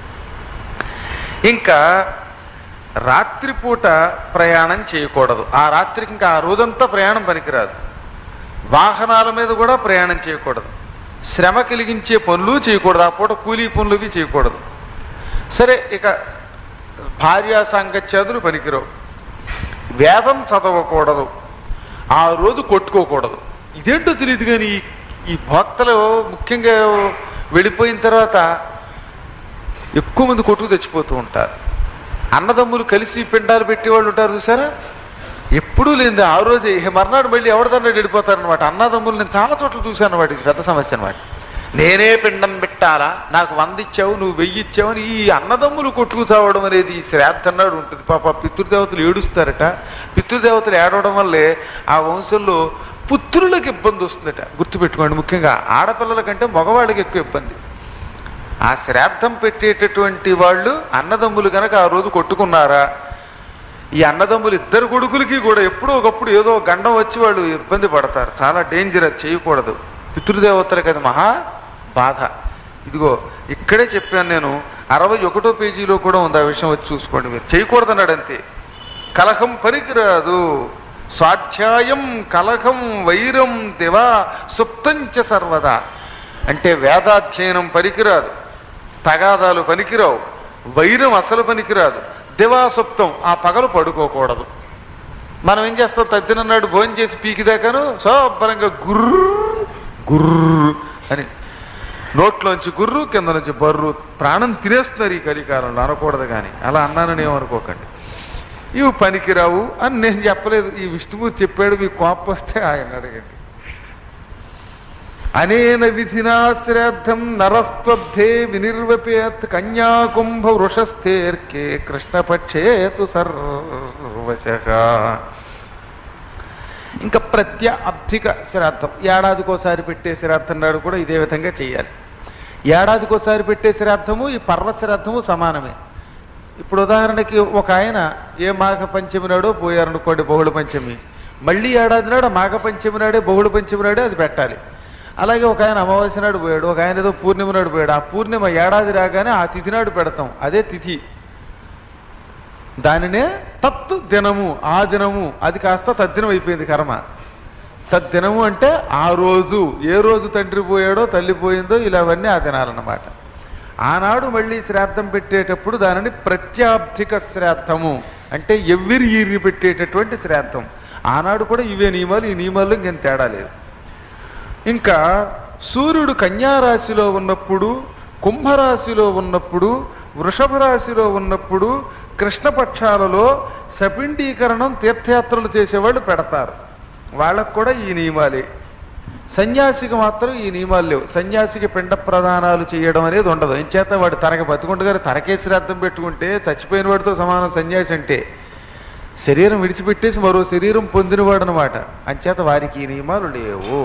ఇంకా రాత్రిపూట ప్రయాణం చేయకూడదు ఆ రాత్రికి ఇంకా ఆ రోజంతా ప్రయాణం పనికిరాదు వాహనాల మీద కూడా ప్రయాణం చేయకూడదు శ్రమ కలిగించే పనులు చేయకూడదు ఆ పూట కూలీ పనులు ఇవి చేయకూడదు సరే ఇక భార్యా సాంగత్యాదులు పనికిరావు వేదం చదవకూడదు ఆ రోజు కొట్టుకోకూడదు ఇదేంటో తెలియదు కానీ ఈ- ఈ భక్తలు ముఖ్యంగా వెళ్ళిపోయిన తర్వాత ఎక్కువ మంది కొట్టుకు తెచ్చిపోతూ ఉంటారు అన్నదమ్ములు కలిసి పిండాలు పెట్టేవాళ్ళు ఉంటారు చూసారా ఎప్పుడూ లేదు ఆ రోజు ఇహ మర్నాడు మళ్ళీ ఎవరిదన్నాడు వెళ్ళిపోతారనమాట అన్నదమ్ములు నేను చాలా చోట్ల చూశాను వాటికి పెద్ద సమస్య అనమాట నేనే పిండం పెట్టాలా నాకు వంద ఇచ్చావు నువ్వు వెయ్యి ఇచ్చావు అని ఈ అన్నదమ్ములు కొట్టుకు చావడం అనేది ఈ శ్రాద్ధ అన్నాడు ఉంటుంది పాప పితృదేవతలు ఏడుస్తారట పితృదేవతలు ఏడవడం వల్లే ఆ వంశంలో పుత్రులకు ఇబ్బంది వస్తుందట గుర్తుపెట్టుకోండి ముఖ్యంగా ఆడపిల్లల కంటే మగవాళ్ళకి ఎక్కువ ఇబ్బంది ఆ శ్రాద్ధం పెట్టేటటువంటి వాళ్ళు అన్నదమ్ములు గనక ఆ రోజు కొట్టుకున్నారా ఈ అన్నదమ్ములు ఇద్దరు కొడుకులకి కూడా ఎప్పుడో ఒకప్పుడు ఏదో గండం వచ్చి వాళ్ళు ఇబ్బంది పడతారు చాలా డేంజర్ అది చేయకూడదు పితృదేవతలకు అది మహా బాధ ఇదిగో ఇక్కడే చెప్పాను నేను అరవై ఒకటో పేజీలో కూడా ఉంది ఆ విషయం వచ్చి చూసుకోండి మీరు చేయకూడదన్నాడు అంతే కలహం పనికిరాదు స్వాధ్యాయం కలహం వైరం దివా సుప్తంచ సర్వదా అంటే వేదాధ్యయనం పనికిరాదు తగాదాలు పనికిరావు వైరం అసలు పనికిరాదు దివాసుప్తం ఆ పగలు పడుకోకూడదు మనం ఏం చేస్తాం తద్దినన్నాడు భోజనం చేసి పీకిదాకాను శుభ్రంగా గుర్రు గుర్రు అని నోట్లోంచి గుర్రు కింద నుంచి బర్రు ప్రాణం తినేస్తున్నారు ఈ కలికాలంలో అనకూడదు కానీ అలా అన్నానని ఏమనుకోకండి ఇవి పనికిరావు అని నేను చెప్పలేదు ఈ విష్ణుమూర్తి చెప్పాడు మీకు కోపం వస్తే ఆయన అడగండి అనేన విధినా శ్రాద్ధం నరస్త్వబ్ధే వినిర్వపేత్ కన్యాకుంభ వృషస్థేర్కే కృష్ణపక్షేతు సర్వశ ఇంకా ప్రత్య అబ్ధిక శ్రాద్ధం ఏడాదికోసారి పెట్టే శ్రాద్ధం నాడు కూడా ఇదే విధంగా చేయాలి ఏడాదికోసారి పెట్టే శ్రాద్ధము ఈ పర్వ శ్రాద్ధము సమానమే ఇప్పుడు ఉదాహరణకి ఒక ఆయన ఏ మాఘ పంచమి నాడో పోయారనుకోండి బహుళ పంచమి మళ్ళీ ఏడాది నాడు ఆ మాఘ పంచమి నాడే బహుళ పంచమి నాడే అది పెట్టాలి అలాగే ఒక ఆయన అమావాస్య నాడు పోయాడు ఒక ఆయన ఏదో పూర్ణిమ నాడు పోయాడు ఆ పూర్ణిమ ఏడాది రాగానే ఆ తిథి నాడు పెడతాం అదే తిథి దానినే తత్ దినము ఆ దినము అది కాస్త తద్దినం అయిపోయింది కర్మ తద్దినము అంటే ఆ రోజు ఏ రోజు తండ్రి పోయాడో తల్లి పోయిందో ఇలా అవన్నీ ఆ దినాలన్నమాట ఆనాడు మళ్ళీ శ్రాద్ధం పెట్టేటప్పుడు దానిని ప్రత్యాబ్ధిక శ్రాద్ధము అంటే ఎవ్విరి ఈరి పెట్టేటటువంటి శ్రాద్ధం ఆనాడు కూడా ఇవే నియమాలు ఈ నియమాల్లో ఇంకేం తేడా లేదు ఇంకా సూర్యుడు కన్యారాశిలో ఉన్నప్పుడు కుంభరాశిలో ఉన్నప్పుడు వృషభ రాశిలో ఉన్నప్పుడు కృష్ణపక్షాలలో సపిండీకరణం తీర్థయాత్రలు చేసేవాళ్ళు పెడతారు వాళ్ళకు కూడా ఈ నియమాలే సన్యాసికి మాత్రం ఈ నియమాలు లేవు సన్యాసికి పిండ ప్రదానాలు చేయడం అనేది ఉండదు ఎంచేత వాడు తనకి బతుకుండగానే తనకే శ్రాద్ధం పెట్టుకుంటే చచ్చిపోయిన వాడితో సమానం సన్యాసి అంటే శరీరం విడిచిపెట్టేసి మరో శరీరం పొందినవాడు అనమాట అంచేత వారికి ఈ నియమాలు లేవు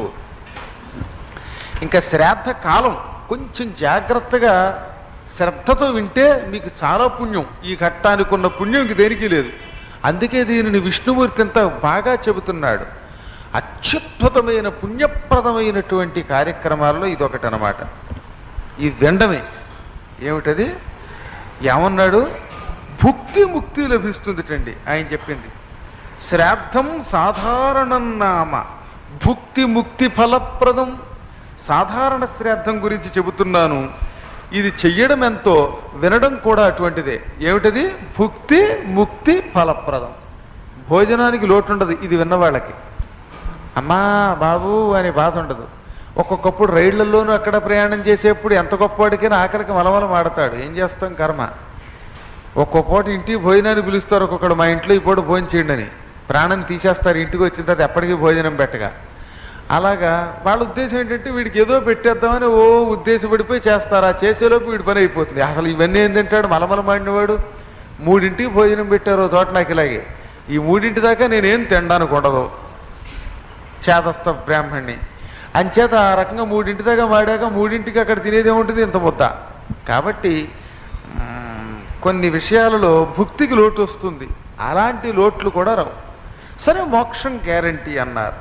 ఇంకా శ్రాద్ధ కాలం కొంచెం జాగ్రత్తగా శ్రద్ధతో వింటే మీకు చాలా పుణ్యం ఈ ఘట్టానికి ఉన్న పుణ్యం ఇంక దేనికి లేదు అందుకే దీనిని విష్ణుమూర్తి అంత బాగా చెబుతున్నాడు అత్యుద్భుతమైన పుణ్యప్రదమైనటువంటి కార్యక్రమాల్లో ఇదొకటి అనమాట ఈ వినడమే ఏమిటది ఏమన్నాడు భుక్తి ముక్తి లభిస్తుందిటండి ఆయన చెప్పింది శ్రాద్ధం సాధారణం నామ భుక్తి ముక్తి ఫలప్రదం సాధారణ శ్రాద్ధం గురించి చెబుతున్నాను ఇది చెయ్యడం ఎంతో వినడం కూడా అటువంటిదే ఏమిటది భుక్తి ముక్తి ఫలప్రదం భోజనానికి లోటు ఉండదు ఇది విన్న వాళ్ళకి అమ్మా బాబు అనే బాధ ఉండదు ఒక్కొక్కప్పుడు రైళ్లలోనూ అక్కడ ప్రయాణం చేసేప్పుడు ఎంత గొప్పవాడికైనా ఆఖరికి మలమల మాడతాడు ఏం చేస్తాం కర్మ ఒక్కో పూట ఇంటికి భోజనాన్ని పిలుస్తారు ఒక్కొక్కడు మా ఇంట్లో ఈ పూట భోజనం చేయండి అని ప్రాణం తీసేస్తారు ఇంటికి వచ్చిన తర్వాత ఎప్పటికీ భోజనం పెట్టగా అలాగా వాళ్ళ ఉద్దేశం ఏంటంటే వీడికి ఏదో పెట్టేద్దామని ఓ ఉద్దేశపడిపోయి చేస్తారు ఆ చేసేలోపు వీడి పని అయిపోతుంది అసలు ఇవన్నీ ఏం తింటాడు మలమల మాడినవాడు మూడింటికి భోజనం పెట్టారు ఓ చోట నాకు ఇలాగే ఈ మూడింటి దాకా నేనేం తినడానికి ఉండదు చేదస్థ బ్రాహ్మణ్ణి అంచేత ఆ రకంగా మూడింటి దాకా వాడాక మూడింటికి అక్కడ తినేది ఏముంటుంది ఇంత ముద్ద కాబట్టి మ్మ్, కొన్ని విషయాలలో భుక్తికి లోటు వస్తుంది అలాంటి లోట్లు కూడా రావు సరే మోక్షం గ్యారంటీ అన్నారు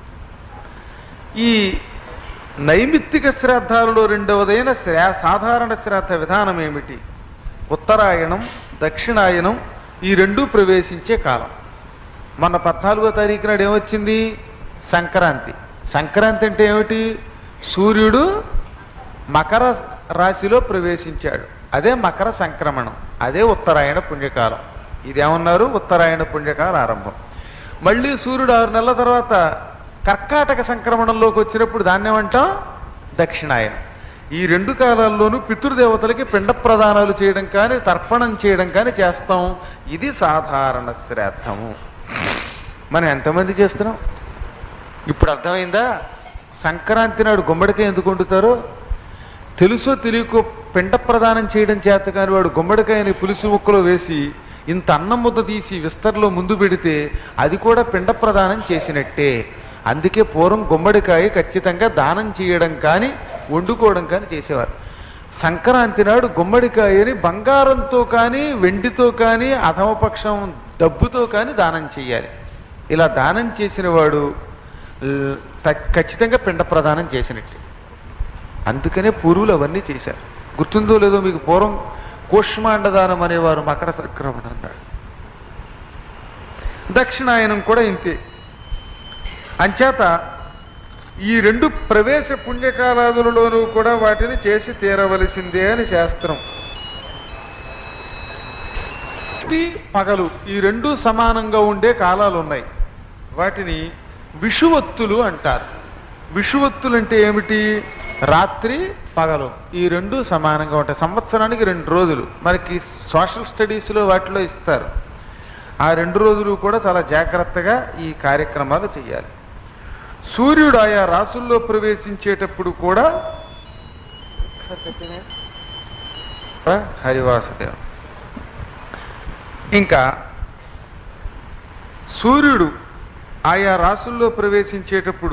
ఈ నైమిత్తిక శ్రాద్ధాలలో రెండవదైన శ్రా సాధారణ శ్రాద్ధ విధానం ఏమిటి ఉత్తరాయణం దక్షిణాయనం ఈ రెండూ ప్రవేశించే కాలం మొన్న పద్నాలుగో తారీఖు నాడు ఏమొచ్చింది సంక్రాంతి సంక్రాంతి అంటే ఏమిటి సూర్యుడు మకర రాశిలో ప్రవేశించాడు అదే మకర సంక్రమణం అదే ఉత్తరాయణ పుణ్యకాలం ఇదేమన్నారు ఉత్తరాయణ పుణ్యకాల ఆరంభం మళ్ళీ సూర్యుడు ఆరు నెలల తర్వాత కర్కాటక సంక్రమణంలోకి వచ్చినప్పుడు దాన్ని ఏమంటాం దక్షిణాయనం ఈ రెండు కాలాల్లోనూ పితృదేవతలకి పిండ ప్రదానాలు చేయడం కానీ తర్పణం చేయడం కానీ చేస్తాం ఇది సాధారణ శ్రాద్ధము మనం ఎంతమంది చేస్తున్నాం ఇప్పుడు అర్థమైందా సంక్రాంతి నాడు గుమ్మడికాయ ఎందుకు వండుతారో తెలుసో తెలియకో పిండ ప్రదానం చేయడం చేత కాని వాడు గుమ్మడికాయని పులుసు ముక్కలో వేసి ఇంత అన్నం ముద్ద తీసి విస్తరలో ముందు పెడితే అది కూడా పిండ ప్రదానం చేసినట్టే అందుకే పూర్వం గుమ్మడికాయ ఖచ్చితంగా దానం చేయడం కానీ వండుకోవడం కానీ చేసేవారు సంక్రాంతి నాడు గుమ్మడికాయని బంగారంతో కానీ వెండితో కానీ అధమపక్షం డబ్బుతో కానీ దానం చేయాలి ఇలా దానం చేసిన వాడు ల్- త- ఖచ్చితంగా పిండ ప్రదానం చేసినట్టే అందుకనే పూర్వులు అవన్నీ చేశారు గుర్తుందో లేదో మీకు పూర్వం కూష్మాండదానం అనేవారు మకర సంక్రమణ అన్నాడు దక్షిణాయనం కూడా ఇంతే అంచేత ఈ రెండు ప్రవేశ పుణ్యకాలాదులలోనూ కూడా వాటిని చేసి తీరవలసిందే అని శాస్త్రం రాత్రి పగలు ఈ రెండు సమానంగా ఉండే కాలాలు ఉన్నాయి వాటిని విషువత్తులు అంటారు విషువత్తులు అంటే ఏమిటి రాత్రి పగలు ఈ రెండు సమానంగా ఉంటాయి సంవత్సరానికి రెండు రోజులు మనకి సోషల్ స్టడీస్లో వాటిలో ఇస్తారు ఆ రెండు రోజులు కూడా చాలా జాగ్రత్తగా ఈ కార్యక్రమాలు చేయాలి సూర్యుడు ఆయా రాసుల్లో ప్రవేశించేటప్పుడు కూడా హరివాసుదేవ ఇంకా సూర్యుడు ఆయా రాసుల్లో ప్రవేశించేటప్పుడు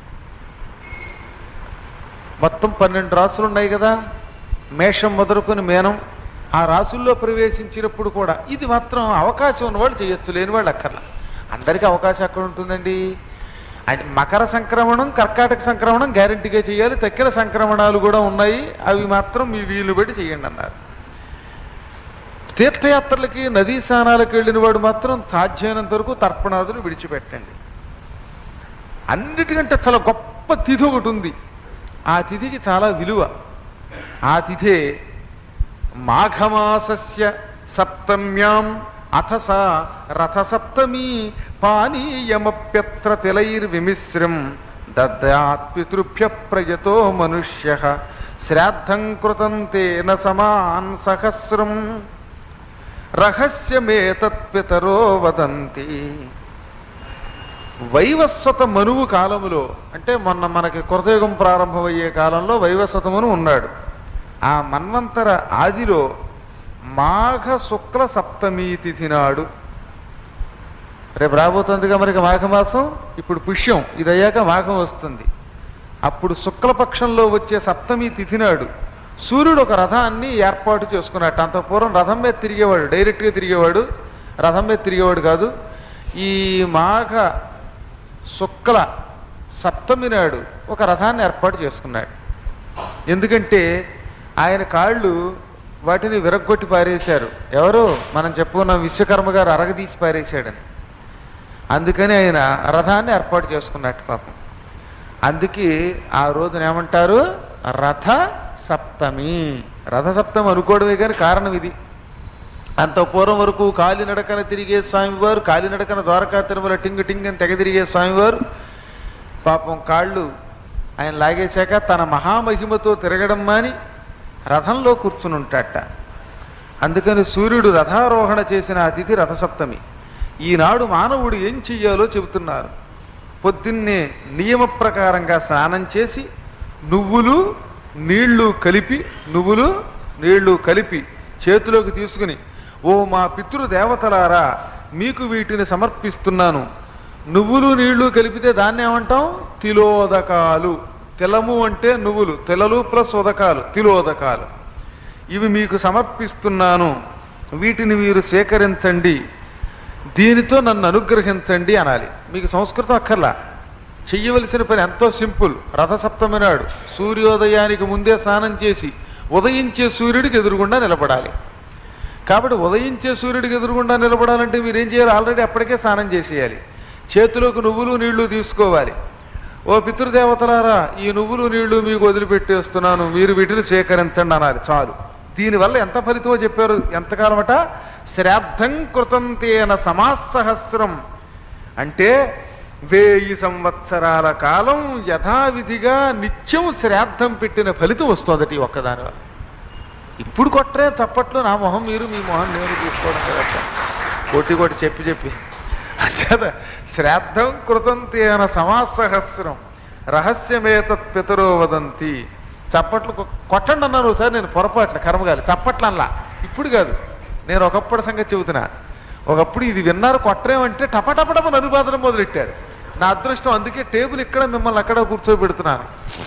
మొత్తం పన్నెండు రాసులు ఉన్నాయి కదా మేషం మొదలుకొని మేనం ఆ రాసుల్లో ప్రవేశించినప్పుడు కూడా ఇది మాత్రం అవకాశం ఉన్నవాళ్ళు చేయొచ్చు లేని వాళ్ళు అక్కర్లా అందరికీ అవకాశం ఎక్కడ ఉంటుందండి అది మకర సంక్రమణం కర్కాటక సంక్రమణం గ్యారంటీగా చేయాలి తక్కిన సంక్రమణాలు కూడా ఉన్నాయి అవి మాత్రం మీ వీలు బట్టి చేయండి అన్నారు తీర్థయాత్రలకి నదీ స్నానాలకు వెళ్ళిన వాడు మాత్రం సాధ్యమైనంత వరకు తర్పణాదులు విడిచిపెట్టండి అన్నిటికంటే చాలా గొప్ప తిథి ఒకటి ఉంది ఆ తిథికి చాలా విలువ ఆ తిథే మాఘమాసస్య సప్తమ్యాం అథ సా రథసప్తమీ పానీయమప్యత్ర తిలైర్విమిశ్రం దద్యాత్ పితృభ్య ప్రయతో మనుష్య శ్రాద్ధం కృతం తేన సమాన్ సహస్రం రహస్యమేతత్పితరో వదంతి వైవస్వత మనువు కాలములో అంటే మొన్న మనకి కృతయుగం ప్రారంభమయ్యే కాలంలో వైవస్వతమును ఉన్నాడు ఆ మన్వంతర ఆదిలో మాఘ శుక్ల సప్తమి తిథి నాడు రేపు రాబోతుందిగా మనకి మాఘమాసం ఇప్పుడు పుష్యం ఇది అయ్యాక మాఘం వస్తుంది అప్పుడు శుక్లపక్షంలో వచ్చే సప్తమి తిథి నాడు సూర్యుడు ఒక రథాన్ని ఏర్పాటు చేసుకున్నట్టు అంత పూర్వం రథం మీద తిరిగేవాడు డైరెక్ట్గా తిరిగేవాడు రథం మీద తిరిగేవాడు కాదు ఈ మాఘ శుక్ల సప్తమి నాడు ఒక రథాన్ని ఏర్పాటు చేసుకున్నాడు ఎందుకంటే ఆయన కాళ్ళు వాటిని విరగ్గొట్టి పారేశారు ఎవరు మనం చెప్పుకున్న విశ్వకర్మ గారు అరగదీసి పారేశాడని అందుకని ఆయన రథాన్ని ఏర్పాటు చేసుకున్నట్టు పాపం అందుకే ఆ రోజున ఏమంటారు రథ సప్తమి రథ సప్తమి అనుకోవడమే కానీ కారణం ఇది అంత పూర్వం వరకు కాలినడకన తిరిగే స్వామివారు కాలినడకన ద్వారకా తిరుమల టింగ్ టింగ్ అని తెగ తిరిగే స్వామివారు పాపం కాళ్ళు ఆయన లాగేశాక తన మహామహిమతో తిరగడం మాని రథంలో కూర్చుని ఉంటాట అందుకని సూర్యుడు రథారోహణ చేసిన అతిథి రథసప్తమి ఈనాడు మానవుడు ఏం చెయ్యాలో చెబుతున్నారు పొద్దున్నే నియమ ప్రకారంగా స్నానం చేసి నువ్వులు నీళ్లు కలిపి నువ్వులు నీళ్లు కలిపి చేతిలోకి తీసుకుని ఓ మా పితృదేవతలారా మీకు వీటిని సమర్పిస్తున్నాను నువ్వులు నీళ్లు కలిపితే దాన్ని ఏమంటాం తిలోదకాలు తిలము అంటే నువ్వులు తిలలు ప్లస్ ఉదకాలు తిలోదకాలు ఇవి మీకు సమర్పిస్తున్నాను వీటిని మీరు స్వీకరించండి దీనితో నన్ను అనుగ్రహించండి అనాలి మీకు సంస్కృతం అక్కర్లా చెయ్యవలసిన పని ఎంతో సింపుల్ రథసప్తమి నాడు సూర్యోదయానికి ముందే స్నానం చేసి ఉదయించే సూర్యుడికి ఎదురుగుండా నిలబడాలి కాబట్టి ఉదయించే సూర్యుడికి ఎదురుగుండా నిలబడాలంటే మీరు ఏం చేయాలి ఆల్రెడీ అప్పటికే స్నానం చేసేయాలి చేతిలోకి నువ్వులు నీళ్లు తీసుకోవాలి ఓ పితృదేవతలారా ఈ నువ్వులు నీళ్లు మీకు వదిలిపెట్టేస్తున్నాను మీరు వీటిని స్వీకరించండి అనాలి చాలు దీనివల్ల ఎంత ఫలితమో చెప్పారు ఎంతకాలమట శ్రాద్ధం కృతం తేన సమాసహస్రం అంటే వేయి సంవత్సరాల కాలం యథావిధిగా నిత్యం శ్రాద్ధం పెట్టిన ఫలితం వస్తుందట ఈ ఒక్కదాని వల్ల ఇప్పుడు కొట్టరే చప్పట్లు నా మొహం మీరు మీ మొహం నేను తీసుకోవడం కదట కోటి కోటి చెప్పి చెప్పి అంచేత శ్రాద్ధం కృతం తేన సమాసహస్రం రహస్యమేతత్ పితరో వదంతి చప్పట్లు కొ- కొట్టండి అన్నాను ఒకసారి నేను పొరపాటున కర్మగాలి చప్పట్లు అనలా ఇప్పుడు కాదు నేను ఒకప్పుడు సంగతి చెబుతున్నా ఒకప్పుడు ఇది విన్నారు కొట్టరేమంటే టపటపటపని అనుబాదనం మొదలెట్టారు నా అదృష్టం అందుకే టేబుల్ ఇక్కడ మిమ్మల్ని అక్కడ కూర్చోబెడుతున్నాను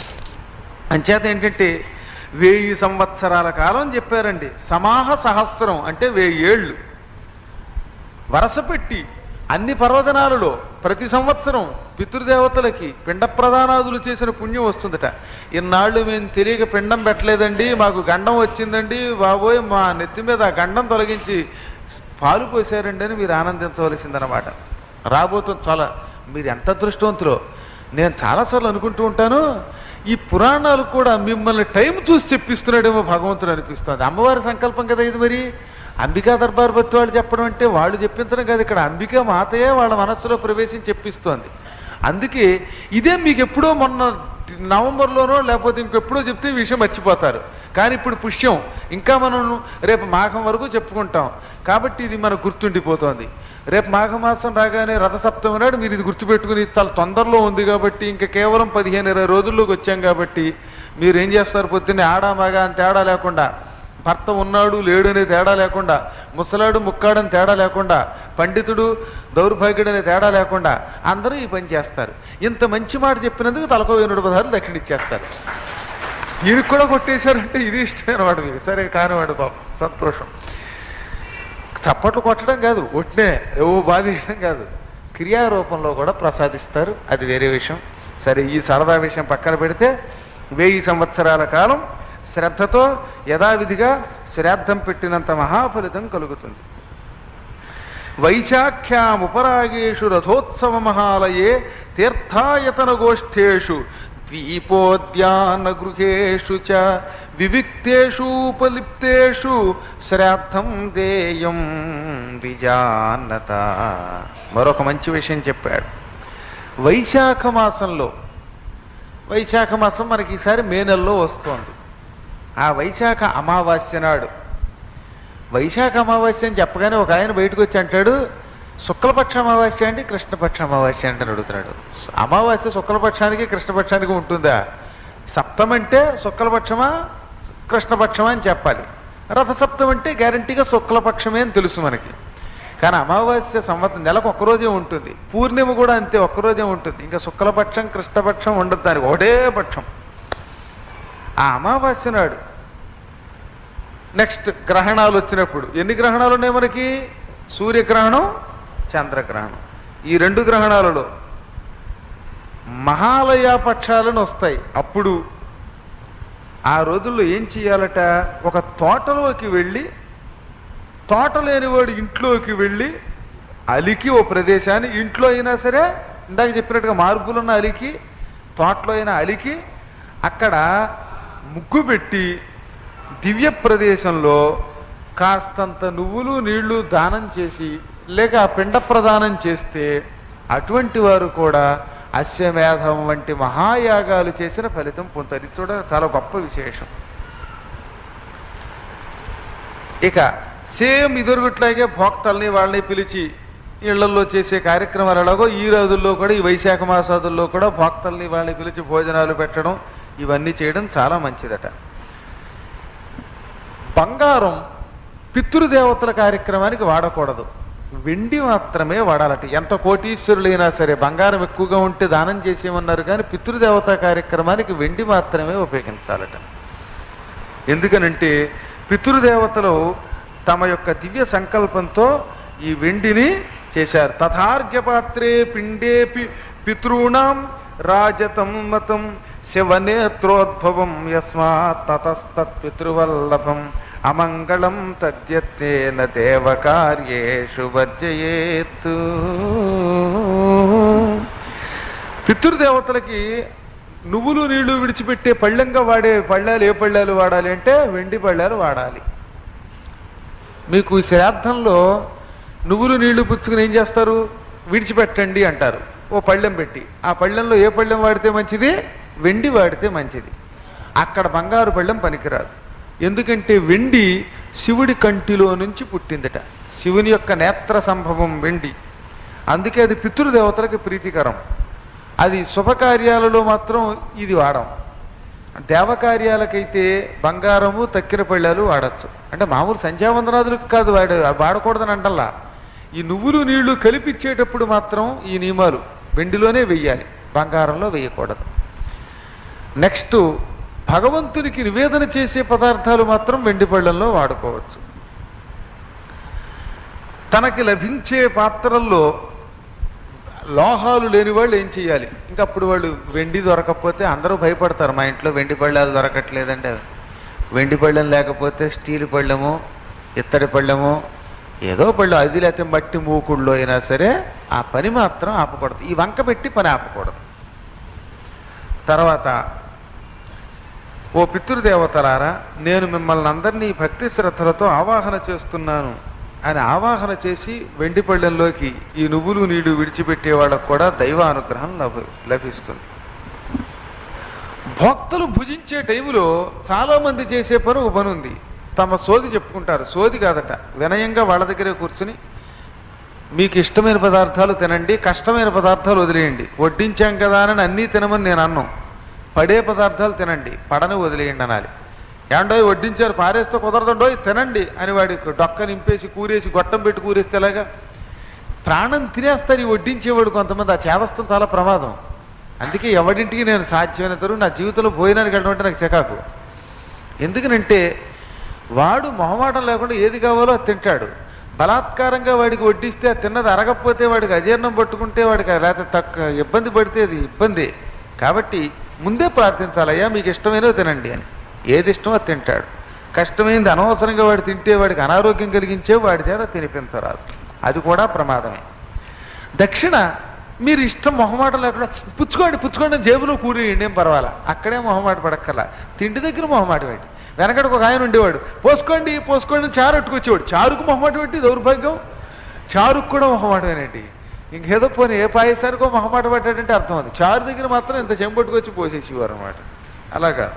అంచేత ఏంటంటే వెయ్యి సంవత్సరాల కాలం చెప్పారండి సమాహ సహస్రం అంటే వెయ్యి ఏళ్ళు వరస పెట్టి అన్ని పర్వదనాలలో ప్రతి సంవత్సరం పితృదేవతలకి పిండ ప్రదానాదులు చేసిన పుణ్యం వస్తుందట ఇన్నాళ్ళు మేము తెలియక పిండం పెట్టలేదండి మాకు గండం వచ్చిందండి బాబోయ్ మా నెత్తి మీద ఆ గండం తొలగించి పాలు పోసారండి అని మీరు ఆనందించవలసిందనమాట రాబోతుంది చాలా మీరు ఎంత అదృష్టవంతులో నేను చాలాసార్లు అనుకుంటూ ఉంటాను ఈ పురాణాలు కూడా మిమ్మల్ని టైం చూసి చెప్పిస్తున్నాడేమో భగవంతుడు అనిపిస్తుంది అమ్మవారి సంకల్పం కదా ఇది మరి అంబికా దర్బార్ భక్తి వాళ్ళు చెప్పడం అంటే వాళ్ళు చెప్పించడం కాదు ఇక్కడ అంబికా మాతయే వాళ్ళ మనస్సులో ప్రవేశించి చెప్పిస్తోంది అందుకే ఇదే మీకు ఎప్పుడో మొన్న నవంబర్లోనో లేకపోతే ఇంకెప్పుడో చెప్తే ఈ విషయం మర్చిపోతారు కానీ ఇప్పుడు పుష్యం ఇంకా మనం రేపు మాఘం వరకు చెప్పుకుంటాం కాబట్టి ఇది మనకు గుర్తుండిపోతోంది రేపు మాఘమాసం రాగానే రథసప్తమి నాడు మీరు ఇది గుర్తుపెట్టుకుని చాలా తొందరలో ఉంది కాబట్టి ఇంకా కేవలం పదిహేను ఇరవై రోజుల్లోకి వచ్చాం కాబట్టి మీరు ఏం చేస్తారు పొద్దున్నే ఆడా మగ అని తేడా లేకుండా భర్త ఉన్నాడు లేడు అనే తేడా లేకుండా ముసలాడు ముక్కాడని తేడా లేకుండా పండితుడు దౌర్భాగ్యుడు అనే తేడా లేకుండా అందరూ ఈ పని చేస్తారు ఇంత మంచి మాట చెప్పినందుకు తలకో వెనుడు పదాలు దక్షిణ ఇచ్చేస్తారు ఈయనకి కూడా కొట్టేశారంటే ఇది ఇష్టం అనమాట మీకు సరే కానివాడు బాబు సంతోషం చప్పట్లు కొట్టడం కాదు ఒట్నే ఏవో బాధించడం కాదు క్రియారూపంలో కూడా ప్రసాదిస్తారు అది వేరే విషయం సరే ఈ సరదా విషయం పక్కన పెడితే వెయ్యి సంవత్సరాల కాలం శ్రద్ధతో యథావిధిగా శ్రాద్ధం పెట్టినంత మహాఫలితం కలుగుతుంది వైశాఖ్యాముపరాగేషు రథోత్సవ మహాలయే తీర్థాయతన గోష్ఠేషు ద్వీపోద్యాన గృహేషు చ వివిక్తేషూపలిప్తేషు శ్రాద్ధం దేయం విజానత మరొక మంచి విషయం చెప్పాడు వైశాఖ మాసంలో వైశాఖ మాసం మనకి ఈసారి మే నెలలో వస్తోంది ఆ వైశాఖ అమావాస్య నాడు వైశాఖ అమావాస్య అని చెప్పగానే ఒక ఆయన బయటకు వచ్చి అంటాడు శుక్లపక్ష అమావాస్య అండి కృష్ణపక్ష అమావాస్య అంటే అని అడుగుతున్నాడు అమావాస్య శుక్లపక్షానికి కృష్ణపక్షానికి ఉంటుందా సప్తం అంటే శుక్లపక్షమా కృష్ణపక్షమా అని చెప్పాలి రథసప్తం అంటే గ్యారంటీగా శుక్లపక్షమే అని తెలుసు మనకి కానీ అమావాస్య సంవత్సరం నెలకు ఒక్కరోజే ఉంటుంది పూర్ణిమ కూడా అంతే ఒక్కరోజే ఉంటుంది ఇంకా శుక్లపక్షం కృష్ణపక్షం ఉండదు దానికి ఒకటే పక్షం ఆ అమావాస్య నాడు నెక్స్ట్ గ్రహణాలు వచ్చినప్పుడు ఎన్ని గ్రహణాలు ఉన్నాయి మనకి సూర్యగ్రహణం చంద్రగ్రహణం ఈ రెండు గ్రహణాలలో మహాలయ పక్షాలను వస్తాయి అప్పుడు ఆ రోజుల్లో ఏం చేయాలట ఒక తోటలోకి వెళ్ళి తోట లేనివాడు ఇంట్లోకి వెళ్ళి అలికి ఓ ప్రదేశాన్ని ఇంట్లో అయినా సరే ఇందాక చెప్పినట్టుగా మార్పులున్న అలికి తోటలో అయినా అలికి అక్కడ ముగ్గు పెట్టి దివ్య ప్రదేశంలో కాస్తంత నువ్వులు నీళ్లు దానం చేసి లేక ఆ పిండ ప్రదానం చేస్తే అటువంటి వారు కూడా అశ్వమేధం వంటి మహాయాగాలు చేసిన ఫలితం పొందుతారు ఇది చూడ చాలా గొప్ప విశేషం ఇక సేమ్ ఇదురుగుట్లాగే భోక్తల్ని వాళ్ళని పిలిచి ఇళ్లలో చేసే కార్యక్రమాలు ఎలాగో ఈ రోజుల్లో కూడా ఈ వైశాఖ మాసాదుల్లో కూడా భోక్తల్ని వాళ్ళని పిలిచి భోజనాలు పెట్టడం ఇవన్నీ చేయడం చాలా మంచిదట బంగారం పితృదేవతల కార్యక్రమానికి వాడకూడదు వెండి మాత్రమే వాడాలట ఎంత కోటీశ్వరులైనా సరే బంగారం ఎక్కువగా ఉంటే దానం చేసేయమన్నారు కానీ పితృదేవత కార్యక్రమానికి వెండి మాత్రమే ఉపయోగించాలట ఎందుకనంటే పితృదేవతలు తమ యొక్క దివ్య సంకల్పంతో ఈ వెండిని చేశారు తథార్ఘ్యపాత్రే పిండే పి పితॄణాం రాజతం మతం శివనేత్రోద్భవం యస్మాత్ తతస్తత్పితృవల్లభం అమంగళం తద్యత్నేన దేవకార్యేషు వర్జయేత్ పితృదేవతలకి నువ్వులు నీళ్లు విడిచిపెట్టే పళ్ళెంగా వాడే పళ్ళాలు ఏ పళ్ళాలు వాడాలి అంటే వెండి పళ్ళాలు వాడాలి మీకు ఈ శ్రాద్ధంలో నువ్వులు నీళ్లు పుచ్చుకుని ఏం చేస్తారు విడిచిపెట్టండి అంటారు ఓ పళ్ళెం పెట్టి ఆ పళ్ళెంలో ఏ పళ్ళెం వాడితే మంచిది వెండి వాడితే మంచిది అక్కడ బంగారు పళ్ళెం పనికిరాదు ఎందుకంటే వెండి శివుడి కంటిలో నుంచి పుట్టిందట శివుని యొక్క నేత్ర సంభవం వెండి అందుకే అది పితృదేవతలకు ప్రీతికరం అది శుభకార్యాలలో మాత్రం ఇది వాడం దేవకార్యాలకైతే బంగారము తక్కిన పళ్ళాలు వాడచ్చు అంటే మామూలు సంధ్యావందనాదులకు కాదు వాడు అవి వాడకూడదని అంటల్లా ఈ నువ్వులు నీళ్లు కలిపిచ్చేటప్పుడు మాత్రం ఈ నియమాలు వెండిలోనే వెయ్యాలి బంగారంలో వేయకూడదు నెక్స్ట్ భగవంతునికి నివేదన చేసే పదార్థాలు మాత్రం వెండి పళ్ళల్లో వాడుకోవచ్చు తనకి లభించే పాత్రల్లో లోహాలు లేని వాళ్ళు ఏం చేయాలి ఇంకా అప్పుడు వాళ్ళు వెండి దొరకకపోతే అందరూ భయపడతారు మా ఇంట్లో వెండి పళ్ళాలు దొరకట్లేదంటే వెండి పళ్ళెం లేకపోతే స్టీల్ పళ్ళెము ఇత్తడి పళ్ళెము ఏదో పళ్ళు అది లేకపోతే మట్టి మూకుళ్ళు అయినా సరే ఆ పని మాత్రం ఆపకూడదు ఈ వంక పెట్టి పని ఆపకూడదు తర్వాత ఓ పితృదేవతలారా నేను మిమ్మల్ని అందరినీ భక్తి శ్రద్ధలతో ఆవాహన చేస్తున్నాను అని ఆవాహన చేసి వెండి పళ్ళెంలోకి ఈ నువ్వులు నీళ్లు విడిచిపెట్టే వాళ్ళకు కూడా దైవానుగ్రహం లభ లభిస్తుంది భక్తులు భుజించే టైంలో చాలామంది చేసే పని ఒక పని ఉంది తమ సోది చెప్పుకుంటారు సోది కాదట వినయంగా వాళ్ళ దగ్గరే కూర్చుని మీకు ఇష్టమైన పదార్థాలు తినండి కష్టమైన పదార్థాలు వదిలేయండి వడ్డించాం కదా అని అన్నీ తినమని నేను అన్నాం పడే పదార్థాలు తినండి పడని వదిలేయండి అనాలి ఏండో వడ్డించారు పారేస్తే కుదరదండో తినండి అని వాడి డొక్క నింపేసి కూరేసి గొట్టం పెట్టి కూరేస్తే ఎలాగా ప్రాణం తినేస్తారు ఈ వడ్డించేవాడు కొంతమంది ఆ చేదస్తం చాలా ప్రమాదం అందుకే ఎవడింటికి నేను సాధ్యమైనంత వరకు నా జీవితంలో భోజనానికి వెళ్ళడం అంటే నాకు చికాకు ఎందుకనంటే వాడు మొహమాటం లేకుండా ఏది కావాలో అది తింటాడు బలాత్కారంగా వాడికి వడ్డిస్తే అది తిన్నది అరగకపోతే వాడికి అజీర్ణం పట్టుకుంటే వాడికి లేకపోతే తక్కువ ఇబ్బంది పడితే అది ఇబ్బంది కాబట్టి ముందే ప్రార్థించాలి అయ్యా మీకు ఇష్టమైనవి తినండి అని ఏది ఇష్టమో అది తింటాడు కష్టమైంది అనవసరంగా వాడు తింటే వాడికి అనారోగ్యం కలిగించే వాడి చేత తినిపించరాదు అది కూడా ప్రమాదమే దక్షిణ మీరు ఇష్టం మొహమాట లేకుండా పుచ్చుకోండి పుచ్చుకోండి అని జేబులో కూరేయండి ఏం పర్వాలా అక్కడే మొహమాట పడక్కల తిండి దగ్గర మొహమాట పెట్టి వెనకడికి ఒక ఆయన ఉండేవాడు పోసుకోండి పోసుకోండి అని చారు అట్టుకొచ్చేవాడు చారుకు మొహమాట పెట్టి దౌర్భాగ్యం చారుకు కూడా మొహమాటమేనండి ఇంకేదో పోనీ ఏ పాయసానికో మొహమాట పట్టాడంటే అర్థం అది చారు దగ్గర మాత్రం ఇంత చెంపట్టుకొచ్చి పోసేసేవారు అనమాట అలాగా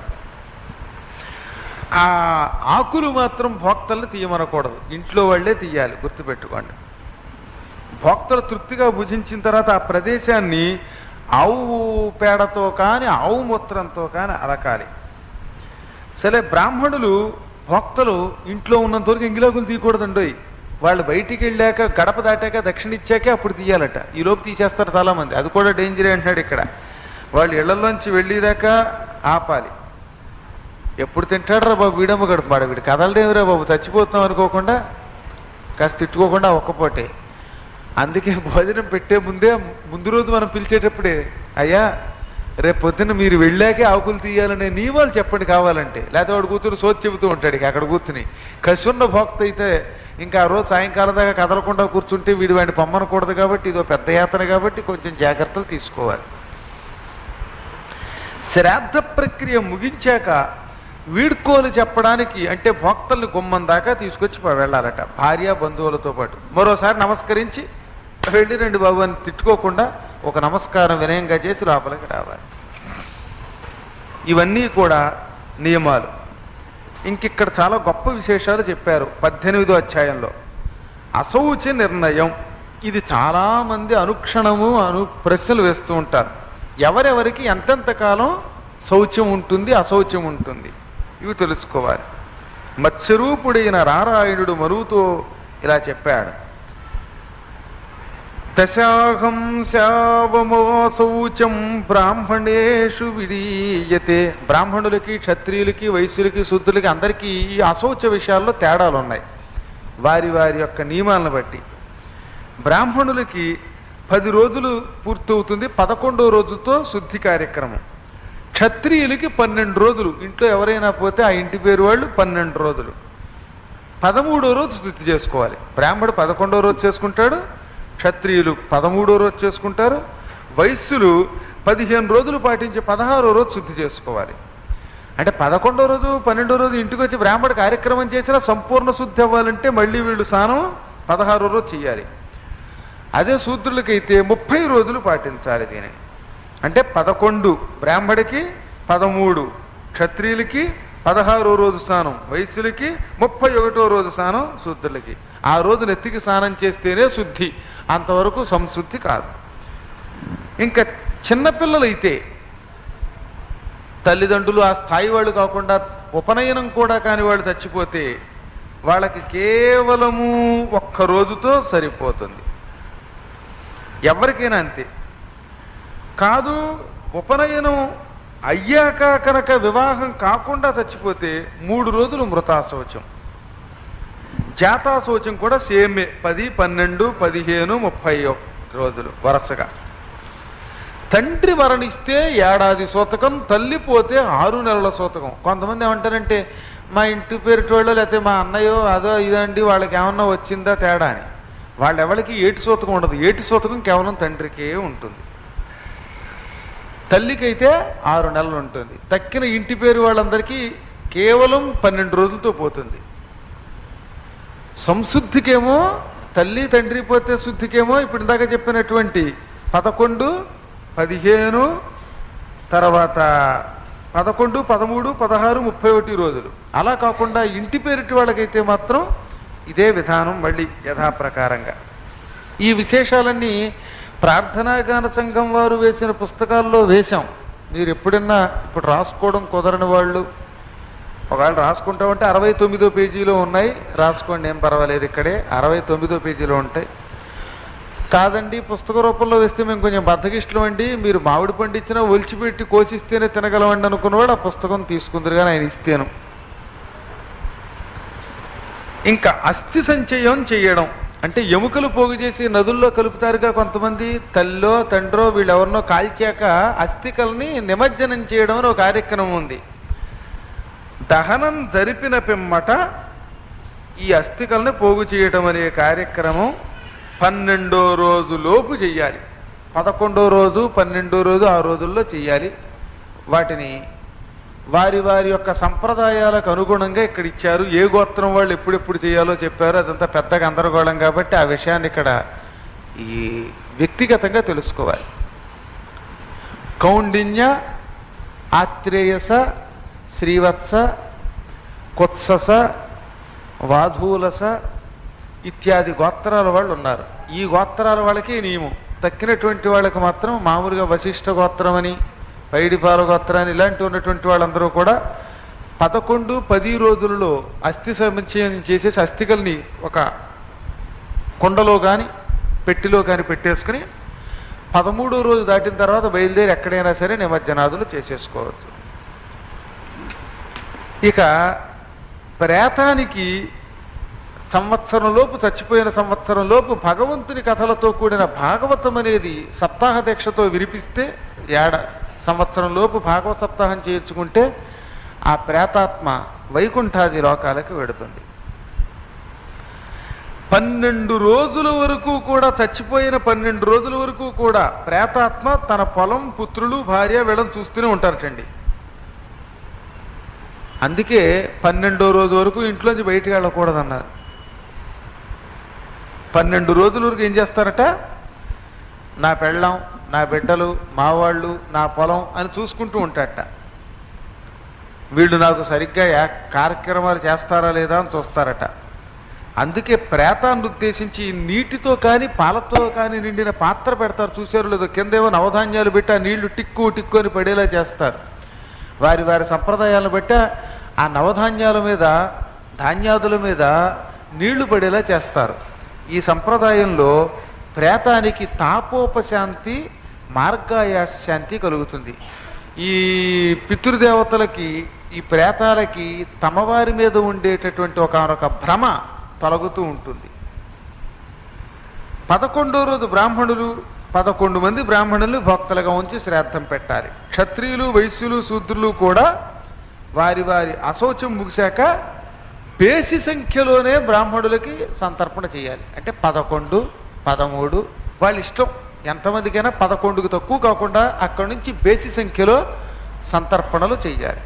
ఆ ఆకులు మాత్రం భోక్తల్ని తీయమనకూడదు ఇంట్లో వాళ్ళే తీయాలి గుర్తుపెట్టుకోండి భోక్తలు తృప్తిగా భుజించిన తర్వాత ఆ ప్రదేశాన్ని ఆవు పేడతో కానీ ఆవు మూత్రంతో కానీ అలకాలి సరే బ్రాహ్మణులు భోక్తలు ఇంట్లో ఉన్నంతవరకు ఎంగిలాకులు తీయకూడదండోయ్ వాళ్ళు బయటికి వెళ్ళాక గడప దాటాక దక్షిణ ఇచ్చాకే అప్పుడు తీయాలట ఈ లోపు తీసేస్తారు చాలామంది అది కూడా డేంజరే అంటున్నాడు ఇక్కడ వాళ్ళు ఇళ్లలోంచి వెళ్ళేదాకా ఆపాలి ఎప్పుడు తింటాడరా బాబు వీడమ్మ గడుపుమాడు వీడు కదలడేమిరా బాబు చచ్చిపోతున్నాం అనుకోకుండా కాస్త తిట్టుకోకుండా ఒక్కపోటే అందుకే భోజనం పెట్టే ముందే ముందు రోజు మనం పిలిచేటప్పుడే అయ్యా రేపు పొద్దున్న మీరు వెళ్ళాకే ఆకులు తీయాలనే నియమాలు చెప్పండి కావాలంటే లేకపోతే వాడు కూతురు సోచి చెబుతూ ఉంటాడు ఇక అక్కడ కూర్చుని కసున్న భక్త అయితే ఇంకా ఆ రోజు సాయంకాలం దాకా కదలకుండా కూర్చుంటే వీడు వాడిని పమ్మనకూడదు కాబట్టి ఇదో పెద్ద యాతన కాబట్టి కొంచెం జాగ్రత్తలు తీసుకోవాలి శ్రాద్ధ ప్రక్రియ ముగించాక వీడ్కోలు చెప్పడానికి అంటే భక్తుల్ని గుమ్మం దాకా తీసుకొచ్చి ప- వెళ్ళాలట భార్య బంధువులతో పాటు మరోసారి నమస్కరించి వెళ్ళి రండి బాబు అని తిట్టుకోకుండా ఒక నమస్కారం వినయంగా చేసి లోపలికి రావాలి ఇవన్నీ కూడా నియమాలు ఇంకిక్కడ చాలా గొప్ప విశేషాలు చెప్పారు పద్దెనిమిదో అధ్యాయంలో అశౌచ నిర్ణయం ఇది చాలామంది అనుక్షణము అను ప్రశ్నలు వేస్తూ ఉంటారు ఎవరెవరికి ఎంతెంత కాలం శౌచ్యం ఉంటుంది అశౌచ్యం ఉంటుంది ఇవి తెలుసుకోవాలి మత్స్యరూపుడైన నారాయణుడు మరువుతో ఇలా చెప్పాడు దశాహం శావమో శౌచం బ్రాహ్మణేషు విడీయతే బ్రాహ్మణులకి క్షత్రియులకి వైశ్యులకి శుద్ధులకి అందరికీ ఈ అశౌచ విషయాల్లో తేడాలు ఉన్నాయి వారి వారి యొక్క నియమాలను బట్టి బ్రాహ్మణులకి పది రోజులు పూర్తవుతుంది పదకొండో రోజుతో శుద్ధి కార్యక్రమం క్షత్రియులకి పన్నెండు రోజులు ఇంట్లో ఎవరైనా పోతే ఆ ఇంటి పేరు వాళ్ళు పన్నెండు రోజులు పదమూడో రోజు శుద్ధి చేసుకోవాలి బ్రాహ్మడు పదకొండో రోజు చేసుకుంటాడు క్షత్రియులు పదమూడో రోజు చేసుకుంటారు వైశ్యులు పదిహేను రోజులు పాటించి పదహారో రోజు శుద్ధి చేసుకోవాలి అంటే పదకొండో రోజు పన్నెండో రోజు ఇంటికి వచ్చి బ్రాహ్మడు కార్యక్రమం చేసినా సంపూర్ణ శుద్ధి అవ్వాలంటే మళ్ళీ వీళ్ళు స్నానం పదహారో రోజు చేయాలి అదే శూద్రులకైతే ముప్పై రోజులు పాటించాలి దీనిని అంటే పదకొండు బ్రాహ్మడికి పదమూడు క్షత్రియులకి పదహారో రోజు స్నానం వైశ్యులకి ముప్పై ఒకటో రోజు స్నానం శూద్రులకి ఆ రోజు నెత్తికి స్నానం చేస్తేనే శుద్ధి అంతవరకు సంశుద్ధి కాదు ఇంకా చిన్నపిల్లలైతే తల్లిదండ్రులు ఆ స్థాయి వాళ్ళు కాకుండా ఉపనయనం కూడా కాని వాళ్ళు చచ్చిపోతే వాళ్ళకి కేవలము ఒక్క రోజుతో సరిపోతుంది ఎవరికైనా అంతే కాదు ఉపనయనం అయ్యాక కనుక వివాహం కాకుండా చచ్చిపోతే మూడు రోజులు మృతాశౌచం జాతాశౌచం కూడా సేమే పది పన్నెండు పదిహేను ముప్పై రోజులు వరుసగా తండ్రి మరణిస్తే ఏడాది సూతకం తల్లి పోతే ఆరు నెలల సూతకం కొంతమంది ఏమంటారంటే మా ఇంటి పేరుటి వాళ్ళు లేకపోతే మా అన్నయ్యో అదో ఇదండి వాళ్ళకి ఏమన్నా వచ్చిందా తేడా అని వాళ్ళు ఎవరికి ఏటి సూతకం ఉండదు ఏటి సూతకం కేవలం తండ్రికే ఉంటుంది తల్లికైతే ఆరు నెలలు ఉంటుంది తక్కిన ఇంటి పేరు వాళ్ళందరికీ కేవలం పన్నెండు రోజులతో పోతుంది సంశుద్ధికేమో తల్లి తండ్రి పోతే శుద్ధికేమో ఇప్పుడు ఇందాక చెప్పినటువంటి పదకొండు పదిహేను తర్వాత పదకొండు పదమూడు పదహారు ముప్పై ఒకటి రోజులు అలా కాకుండా ఇంటి పేరిటి వాళ్ళకైతే మాత్రం ఇదే విధానం మళ్ళీ యథాప్రకారంగా ఈ విశేషాలన్నీ ప్రార్థనాగాన సంఘం వారు వేసిన పుస్తకాల్లో వేశాం మీరు ఎప్పుడన్నా ఇప్పుడు రాసుకోవడం కుదరని వాళ్ళు ఒకవేళ రాసుకుంటామంటే అరవై తొమ్మిదో పేజీలో ఉన్నాయి రాసుకోండి ఏం పర్వాలేదు ఇక్కడే అరవై తొమ్మిదో పేజీలో ఉంటాయి కాదండి పుస్తక రూపంలో వేస్తే మేము కొంచెం బద్దకిష్టం అండి మీరు మామిడి పండు ఇచ్చినా ఒలిచిపెట్టి కోసిస్తేనే తినగలమండి అనుకున్నవాడు ఆ పుస్తకం తీసుకుందరు కానీ ఆయన ఇస్తేను ఇంకా అస్థి సంచయం చేయడం అంటే ఎముకలు పోగు చేసి నదుల్లో కలుపుతారుగా కొంతమంది తల్లో తండ్రో వీళ్ళెవరినో కాల్చాక అస్థికల్ని నిమజ్జనం చేయడం అని ఒక కార్యక్రమం ఉంది దహనం జరిపిన పిమ్మట ఈ అస్థికల్ని పోగు చేయటం అనే కార్యక్రమం పన్నెండో రోజు లోపు చెయ్యాలి పదకొండో రోజు పన్నెండో రోజు ఆ రోజుల్లో చెయ్యాలి వాటిని వారి వారి యొక్క సంప్రదాయాలకు అనుగుణంగా ఇక్కడ ఇచ్చారు ఏ గోత్రం వాళ్ళు ఎప్పుడెప్పుడు చేయాలో చెప్పారు అదంతా పెద్ద గందరగోళం కాబట్టి ఆ విషయాన్ని ఇక్కడ ఈ వ్యక్తిగతంగా తెలుసుకోవాలి కౌండిన్య ఆత్రేయస శ్రీవత్స కొత్సస వాధూలస ఇత్యాది గోత్రాల వాళ్ళు ఉన్నారు ఈ గోత్రాల వాళ్ళకి నియమం తక్కినటువంటి వాళ్ళకి మాత్రం మామూలుగా వశిష్ఠ గోత్రం అని పైడిపాల గోత్రాన్ని ఇలాంటి ఉన్నటువంటి వాళ్ళందరూ కూడా పదకొండు పది రోజులలో అస్థి సముచ్చయం చేసేసి అస్థికల్ని ఒక కుండలో కానీ పెట్టిలో కానీ పెట్టేసుకుని పదమూడో రోజు దాటిన తర్వాత బయలుదేరి ఎక్కడైనా సరే నిమజ్జనాదులు చేసేసుకోవచ్చు ఇక ప్రేతానికి సంవత్సరం లోపు చచ్చిపోయిన సంవత్సరం లోపు భగవంతుని కథలతో కూడిన భాగవతం అనేది సప్తాహ దీక్షతో వినిపిస్తే ఏడ సంవత్సరం లోపు భాగవత సప్తాహం చేయించుకుంటే ఆ ప్రేతాత్మ వైకుంఠాది లోకాలకు వెడుతుంది పన్నెండు రోజుల వరకు కూడా చచ్చిపోయిన పన్నెండు రోజుల వరకు కూడా ప్రేతాత్మ తన పొలం పుత్రులు భార్య వీళ్ళని చూస్తూనే ఉంటారటండి అందుకే పన్నెండో రోజు వరకు ఇంట్లోంచి బయటికి వెళ్ళకూడదన్నారు పన్నెండు రోజుల వరకు ఏం చేస్తారట నా పెళ్ళం నా బిడ్డలు మా వాళ్ళు నా పొలం అని చూసుకుంటూ ఉంటారట వీళ్ళు నాకు సరిగ్గా యా- కార్యక్రమాలు చేస్తారా లేదా అని చూస్తారట అందుకే ప్రేతాన్ని ఉద్దేశించి నీటితో కానీ పాలతో కానీ నిండిన పాత్ర పెడతారు చూసారు లేదో కిందేమో నవధాన్యాలు పెట్టి ఆ నీళ్లు టిక్కు టిక్కు అని పడేలా చేస్తారు వారి వారి సంప్రదాయాలను బట్టి ఆ నవధాన్యాల మీద ధాన్యాదుల మీద నీళ్లు పడేలా చేస్తారు ఈ సంప్రదాయంలో ప్రేతానికి తాపోపశాంతి మార్గాయాస శాంతి కలుగుతుంది ఈ పితృదేవతలకి ఈ ప్రేతాలకి తమవారి మీద ఉండేటటువంటి ఒకనొక భ్రమ తొలగుతూ ఉంటుంది పదకొండో రోజు బ్రాహ్మణులు పదకొండు మంది బ్రాహ్మణులు భక్తులుగా ఉంచి శ్రాద్ధం పెట్టాలి క్షత్రియులు వైశ్యులు శూద్రులు కూడా వారి వారి అశౌచం ముగిశాక బేసి సంఖ్యలోనే బ్రాహ్మణులకి సంతర్పణ చేయాలి అంటే పదకొండు పదమూడు వాళ్ళ ఇష్టం ఎంతమందికైనా పదకొండుకు తక్కువ కాకుండా అక్కడి నుంచి బేసి సంఖ్యలో సంతర్పణలు చేయాలి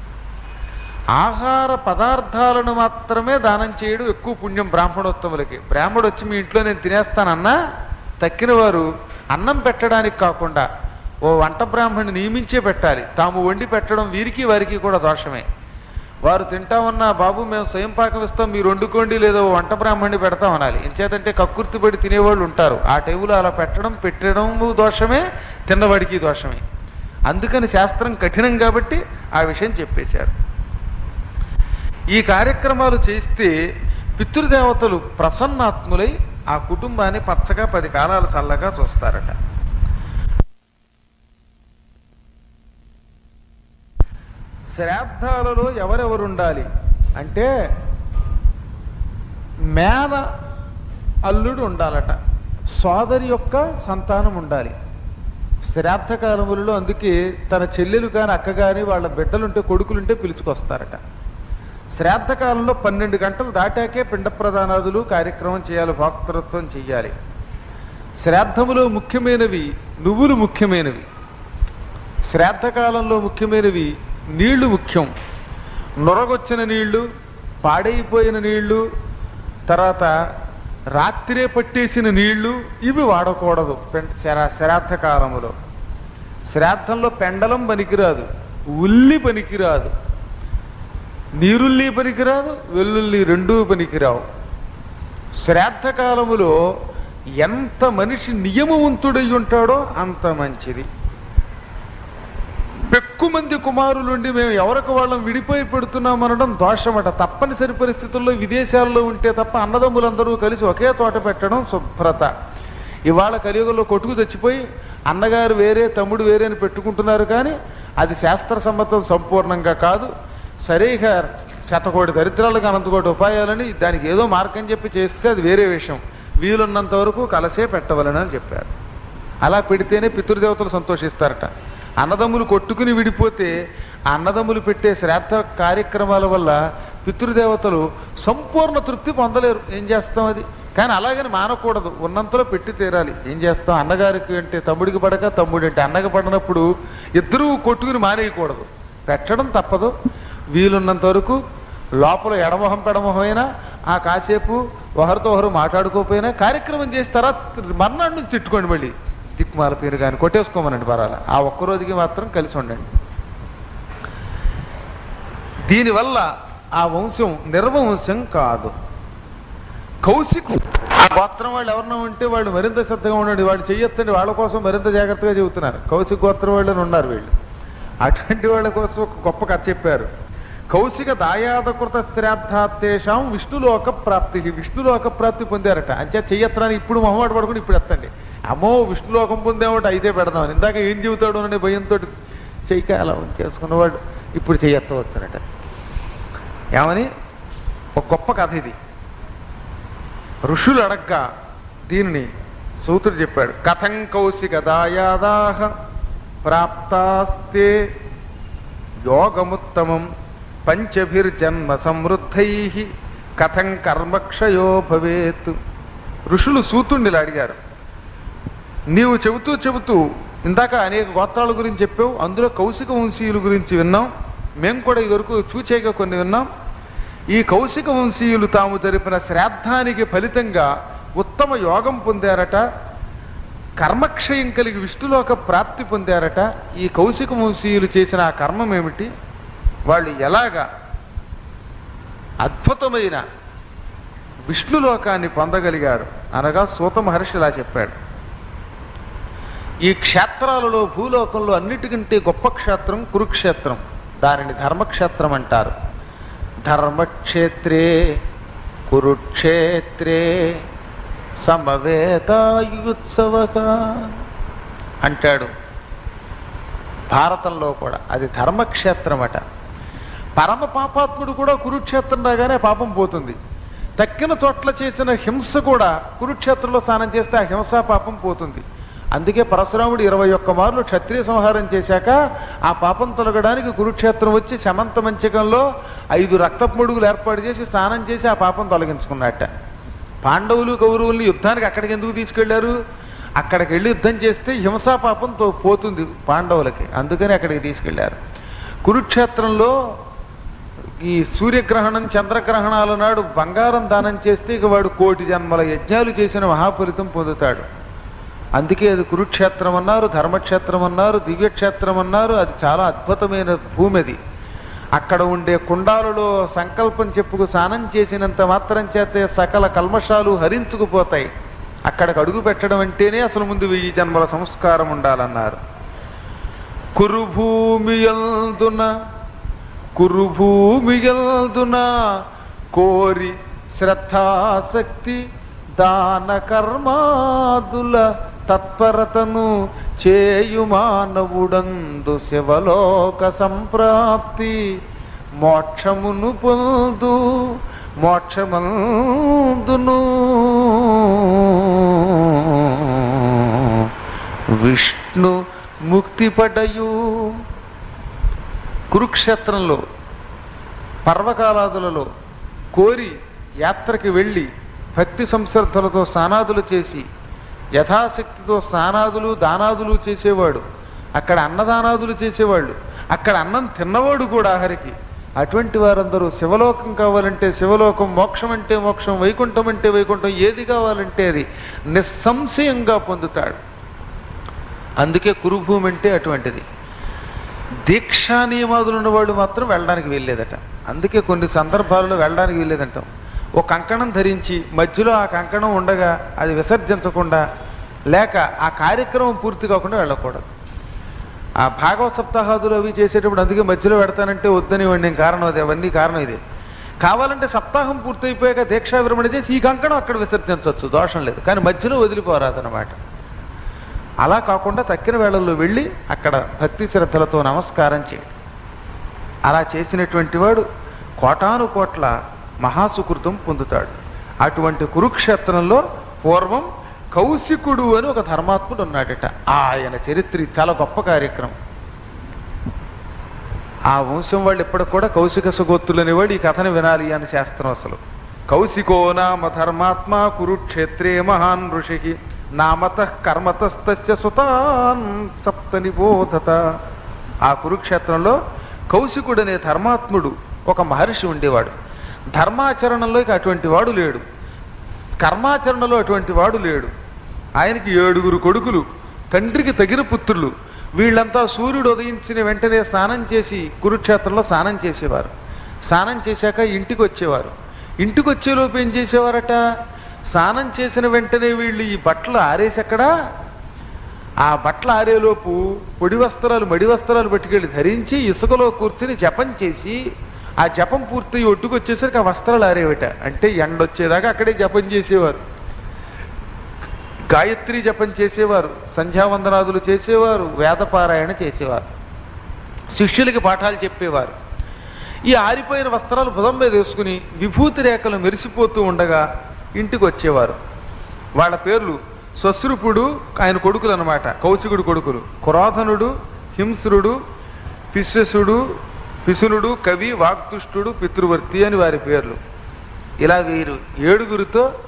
ఆహార పదార్థాలను మాత్రమే దానం చేయడం ఎక్కువ పుణ్యం బ్రాహ్మణోత్తములకి బ్రాహ్మడు వచ్చి మీ ఇంట్లో నేను తినేస్తానన్నా తక్కిన వారు అన్నం పెట్టడానికి కాకుండా ఓ వంట బ్రాహ్మణ్ణి నియమించే పెట్టాలి తాము వండి పెట్టడం వీరికి వారికి కూడా దోషమే వారు తింటా ఉన్న బాబు మేము స్వయం పాకం ఇస్తాం మీరు వండుకోండి లేదా ఓ వంట బ్రాహ్మణ్ణి పెడతాం అనాలి ఎంచేతంటే కక్కుర్తి పడి తినేవాళ్ళు ఉంటారు ఆ టైంలో అలా పెట్టడం పెట్టడం దోషమే తిన్నవాడికి దోషమే అందుకని శాస్త్రం కఠినం కాబట్టి ఆ విషయం చెప్పేశారు ఈ కార్యక్రమాలు చేస్తే పితృదేవతలు ప్రసన్నాత్ములై ఆ కుటుంబాన్ని పచ్చగా పది కాలాలు చల్లగా చూస్తారట శ్రాద్ధాలలో ఎవరెవరు ఉండాలి అంటే మేన అల్లుడు ఉండాలట సోదరి యొక్క సంతానం ఉండాలి శ్రాద్ధ కాలములలో అందుకే తన చెల్లెలు కానీ అక్క కానీ వాళ్ళ బిడ్డలుంటే కొడుకులుంటే పిలుచుకొస్తారట శ్రాద్ధ కాలంలో పన్నెండు గంటలు దాటాకే పిండ ప్రదానాదులు కార్యక్రమం చేయాలి భోక్తృత్వం చేయాలి శ్రాద్ధములో ముఖ్యమైనవి నువ్వులు ముఖ్యమైనవి శ్రాద్ధ కాలంలో ముఖ్యమైనవి నీళ్లు ముఖ్యం నొరగొచ్చిన నీళ్లు పాడైపోయిన నీళ్లు తర్వాత రాత్రే పట్టేసిన నీళ్లు ఇవి వాడకూడదు పెం- శరా శ్రాద్ధ కాలములో శ్రాద్ధంలో పెండలం పనికిరాదు ఉల్లి పనికిరాదు నీరుల్లి పనికిరాదు వెల్లుల్లి రెండూ పనికిరావు శ్రాద్ధకాలములో ఎంత మనిషి నియమవంతుడై ఉంటాడో అంత మంచిది పెక్కు మంది కుమారులుండి మేము ఎవరికి వాళ్ళం విడిపోయి పెడుతున్నాం అనడం దోషమట తప్పనిసరి పరిస్థితుల్లో విదేశాల్లో ఉంటే తప్ప అన్నదమ్ములందరూ కలిసి ఒకే చోట పెట్టడం శుభ్రత ఇవాళ కలియుగంలో కొట్టుకు తెచ్చిపోయి అన్నగారు వేరే తమ్ముడు వేరే అని పెట్టుకుంటున్నారు కానీ అది శాస్త్ర సమ్మతం సంపూర్ణంగా కాదు సరిగా శతకోటి దరిద్రాలకు అనంతకోటి ఉపాయాలని దానికి ఏదో మార్గం చెప్పి చేస్తే అది వేరే విషయం వీలున్నంత వరకు కలసే పెట్టవలని అని చెప్పారు అలా పెడితేనే పితృదేవతలు సంతోషిస్తారట అన్నదమ్ములు కొట్టుకుని విడిపోతే ఆ అన్నదమ్ములు పెట్టే శ్రాద్ధ కార్యక్రమాల వల్ల పితృదేవతలు సంపూర్ణ తృప్తి పొందలేరు ఏం చేస్తాం అది కానీ అలాగని మానకూడదు ఉన్నంతలో పెట్టి తీరాలి ఏం చేస్తాం అన్నగారికి అంటే తమ్ముడికి పడక తమ్ముడు అంటే అన్నకి పడినప్పుడు ఇద్దరూ కొట్టుకుని మానేయకూడదు పెట్టడం తప్పదు వీలున్నంత వరకు లోపల ఎడమొహం పెడమొహమైనా ఆ కాసేపు ఒకరితో ఒకరు మాట్లాడుకోకపోయినా కార్యక్రమం చేసి తర్వాత మర్నాడు నుంచి తిట్టుకోండి మళ్ళీ దిక్కుమాల పేరు కానీ కొట్టేసుకోమనండి పర్వాలే ఆ ఒక్క రోజుకి మాత్రం కలిసి ఉండండి దీనివల్ల ఆ వంశం నిర్వంశం కాదు కౌశికు ఆ గోత్రం వాళ్ళు ఎవరన్నా ఉంటే వాళ్ళు మరింత శ్రద్ధగా ఉండండి వాళ్ళు చెయ్యొద్దండి వాళ్ళ కోసం మరింత జాగ్రత్తగా చెబుతున్నారు కౌశిక గోత్రం వాళ్ళని ఉన్నారు వీళ్ళు అటువంటి వాళ్ళ కోసం ఒక గొప్ప కథ చెప్పారు కౌశిక దాయాదకృత శ్రాద్ధాత్తేషాం విష్ణులోక ప్రాప్తి విష్ణులోక ప్రాప్తి పొందారట అంచే చెయ్యత్రాన్ని ఇప్పుడు మొహమాట పడుకుని ఇప్పుడు ఎత్తండి అమ్మో విష్ణులోకం పొందేమంటే అయితే పెడదాం ఇందాక ఏం చెబుతాడు అనే భయంతో చెయ్యక అలా చేసుకున్నవాడు ఇప్పుడు చెయ్యెత్తవచ్చునట ఏమని ఒక గొప్ప కథ ఇది ఋషులు అడగ్గా దీనిని సూత్రుడు చెప్పాడు కథం కౌశిక దాయాదాహ ప్రాప్తాస్తే యోగముత్తమం పంచభిర్జన్మ సమృద్ధై కథం కర్మక్షయో భవేత్ ఋషులు సూతుణ్ణి ఇలా అడిగారు నీవు చెబుతూ చెబుతూ ఇందాక అనేక గోత్రాల గురించి చెప్పావు అందులో కౌశిక వంశీయుల గురించి విన్నాం మేము కూడా ఇదివరకు చూచేగా కొన్ని విన్నాం ఈ కౌశిక వంశీయులు తాము జరిపిన శ్రాద్ధానికి ఫలితంగా ఉత్తమ యోగం పొందారట కర్మక్షయం కలిగి విష్ణులోక ప్రాప్తి పొందారట ఈ కౌశిక వంశీయులు చేసిన ఆ కర్మం ఏమిటి వాళ్ళు ఎలాగా అద్భుతమైన విష్ణులోకాన్ని పొందగలిగారు అనగా సూత మహర్షి ఇలా చెప్పాడు ఈ క్షేత్రాలలో భూలోకంలో అన్నిటికంటే గొప్ప క్షేత్రం కురుక్షేత్రం దానిని ధర్మక్షేత్రం అంటారు ధర్మక్షేత్రే కురుక్షేత్రే సమవేతాయుత్సవక అంటాడు భారతంలో కూడా అది ధర్మక్షేత్రమట పరమ పాపాత్ముడు కూడా కురుక్షేత్రం రాగానే పాపం పోతుంది తక్కిన చోట్ల చేసిన హింస కూడా కురుక్షేత్రంలో స్నానం చేస్తే ఆ హింసా పాపం పోతుంది అందుకే పరశురాముడు ఇరవై ఒక్క మార్లు క్షత్రియ సంహారం చేశాక ఆ పాపం తొలగడానికి కురుక్షేత్రం వచ్చి శమంత మంచకంలో ఐదు రక్తపు మడుగులు ఏర్పాటు చేసి స్నానం చేసి ఆ పాపం తొలగించుకున్నట్ట పాండవులు కౌరవుల్ని యుద్ధానికి అక్కడికి ఎందుకు తీసుకెళ్లారు అక్కడికి వెళ్ళి యుద్ధం చేస్తే హింసా పాపం తో- పోతుంది పాండవులకి అందుకని అక్కడికి తీసుకెళ్లారు కురుక్షేత్రంలో ఈ సూర్యగ్రహణం చంద్రగ్రహణాల నాడు బంగారం దానం చేస్తే ఇక వాడు కోటి జన్మల యజ్ఞాలు చేసిన మహాఫలితం పొందుతాడు అందుకే అది కురుక్షేత్రం అన్నారు ధర్మక్షేత్రం అన్నారు దివ్యక్షేత్రం అన్నారు అది చాలా అద్భుతమైన భూమి అది అక్కడ ఉండే కుండాలలో సంకల్పం చెప్పుకు స్నానం చేసినంత మాత్రం చేతే సకల కల్మషాలు హరించుకుపోతాయి అక్కడికి అడుగు పెట్టడం అంటేనే అసలు ముందు వెయ్యి జన్మల సంస్కారం ఉండాలన్నారు కురుభూమియందున కురుభూమియందున కోరి శ్రద్ధాసక్తి దాన కర్మాదుల తత్పరతను చేయు మానవుడందు శివలోక సంప్రాప్తి మోక్షమును పొందు మోక్షమందును విష్ణు ముక్తిపడయు కురుక్షేత్రంలో పర్వకాలాదులలో కోరి యాత్రకి వెళ్ళి భక్తి సంశ్రద్ధలతో స్నానాదులు చేసి యథాశక్తితో స్నానాదులు దానాదులు చేసేవాడు అక్కడ అన్నదానాదులు చేసేవాళ్ళు అక్కడ అన్నం తిన్నవాడు కూడా ఆఖరికి అటువంటి వారందరూ శివలోకం కావాలంటే శివలోకం మోక్షం అంటే మోక్షం వైకుంఠం అంటే వైకుంఠం ఏది కావాలంటే అది నిస్సంశయంగా పొందుతాడు అందుకే కురుభూమి అంటే అటువంటిది దీక్షా నియమాదులు ఉన్నవాడు మాత్రం వెళ్ళడానికి వెళ్ళేదట అందుకే కొన్ని సందర్భాలలో వెళ్ళడానికి వెళ్ళేదంటాం ఒక కంకణం ధరించి మధ్యలో ఆ కంకణం ఉండగా అది విసర్జించకుండా లేక ఆ కార్యక్రమం పూర్తి కాకుండా వెళ్ళకూడదు ఆ భాగవత సప్తాహాదులు అవి చేసేటప్పుడు అందుకే మధ్యలో పెడతానంటే వద్దని నేను కారణం అది అవన్నీ కారణం ఇదే కావాలంటే సప్తాహం పూర్తయిపోయాక దీక్షా విరమణ చేసి ఈ కంకణం అక్కడ విసర్జించవచ్చు దోషం లేదు కానీ మధ్యలో వదిలిపోరాదనమాట అలా కాకుండా తక్కిన వేళల్లో వెళ్ళి అక్కడ భక్తి శ్రద్ధలతో నమస్కారం చేయండి అలా చేసినటువంటి వాడు కోటాను కోట్ల మహాసుకృతం పొందుతాడు అటువంటి కురుక్షేత్రంలో పూర్వం కౌశికుడు అని ఒక ధర్మాత్ముడు ఉన్నాడట ఆయన చరిత్ర ఇది చాలా గొప్ప కార్యక్రమం ఆ వంశం వాళ్ళు ఇప్పటికి కూడా కౌశిక సుగోత్తులు అనేవాడు ఈ కథను వినాలి అని శాస్త్రం అసలు కౌశికో నామ ధర్మాత్మ కురుక్షేత్రే మహాన్ ఋషికి నామత కర్మతస్తస్య సుతాన్ సప్త నిబోధత ఆ కురుక్షేత్రంలో కౌశికుడు అనే ధర్మాత్ముడు ఒక మహర్షి ఉండేవాడు ధర్మాచరణలోకి అటువంటి వాడు లేడు కర్మాచరణలో అటువంటి వాడు లేడు ఆయనకి ఏడుగురు కొడుకులు తండ్రికి తగిన పుత్రులు వీళ్ళంతా సూర్యుడు ఉదయించిన వెంటనే స్నానం చేసి కురుక్షేత్రంలో స్నానం చేసేవారు స్నానం చేశాక ఇంటికి వచ్చేవారు ఇంటికి వచ్చేలోపు ఏం చేసేవారట స్నానం చేసిన వెంటనే వీళ్ళు ఈ బట్టలు ఆరేసి అక్కడ ఆ బట్టలు ఆరేలోపు పొడి వస్త్రాలు మడి వస్త్రాలు పట్టుకెళ్ళి ధరించి ఇసుకలో కూర్చుని జపం చేసి ఆ జపం పూర్తి ఒడ్డుకు వచ్చేసరికి ఆ వస్త్రాలు ఆరేవిట అంటే ఎండ వచ్చేదాకా అక్కడే జపం చేసేవారు గాయత్రి జపం చేసేవారు సంధ్యావందనాదులు చేసేవారు వేదపారాయణ చేసేవారు శిష్యులకి పాఠాలు చెప్పేవారు ఈ ఆరిపోయిన వస్త్రాలు భుజం మీద వేసుకుని విభూతి రేఖలు మెరిసిపోతూ ఉండగా ఇంటికి వచ్చేవారు వాళ్ళ పేర్లు శ్వశ్రుపుడు ఆయన కొడుకులు అనమాట కౌశికుడు కొడుకులు క్రోధనుడు హింసురుడు పిశ్వసుడు పిసునుడు కవి వాక్తుష్టుడు పితృవర్తి అని వారి పేర్లు ఇలా వీరు ఏడుగురితో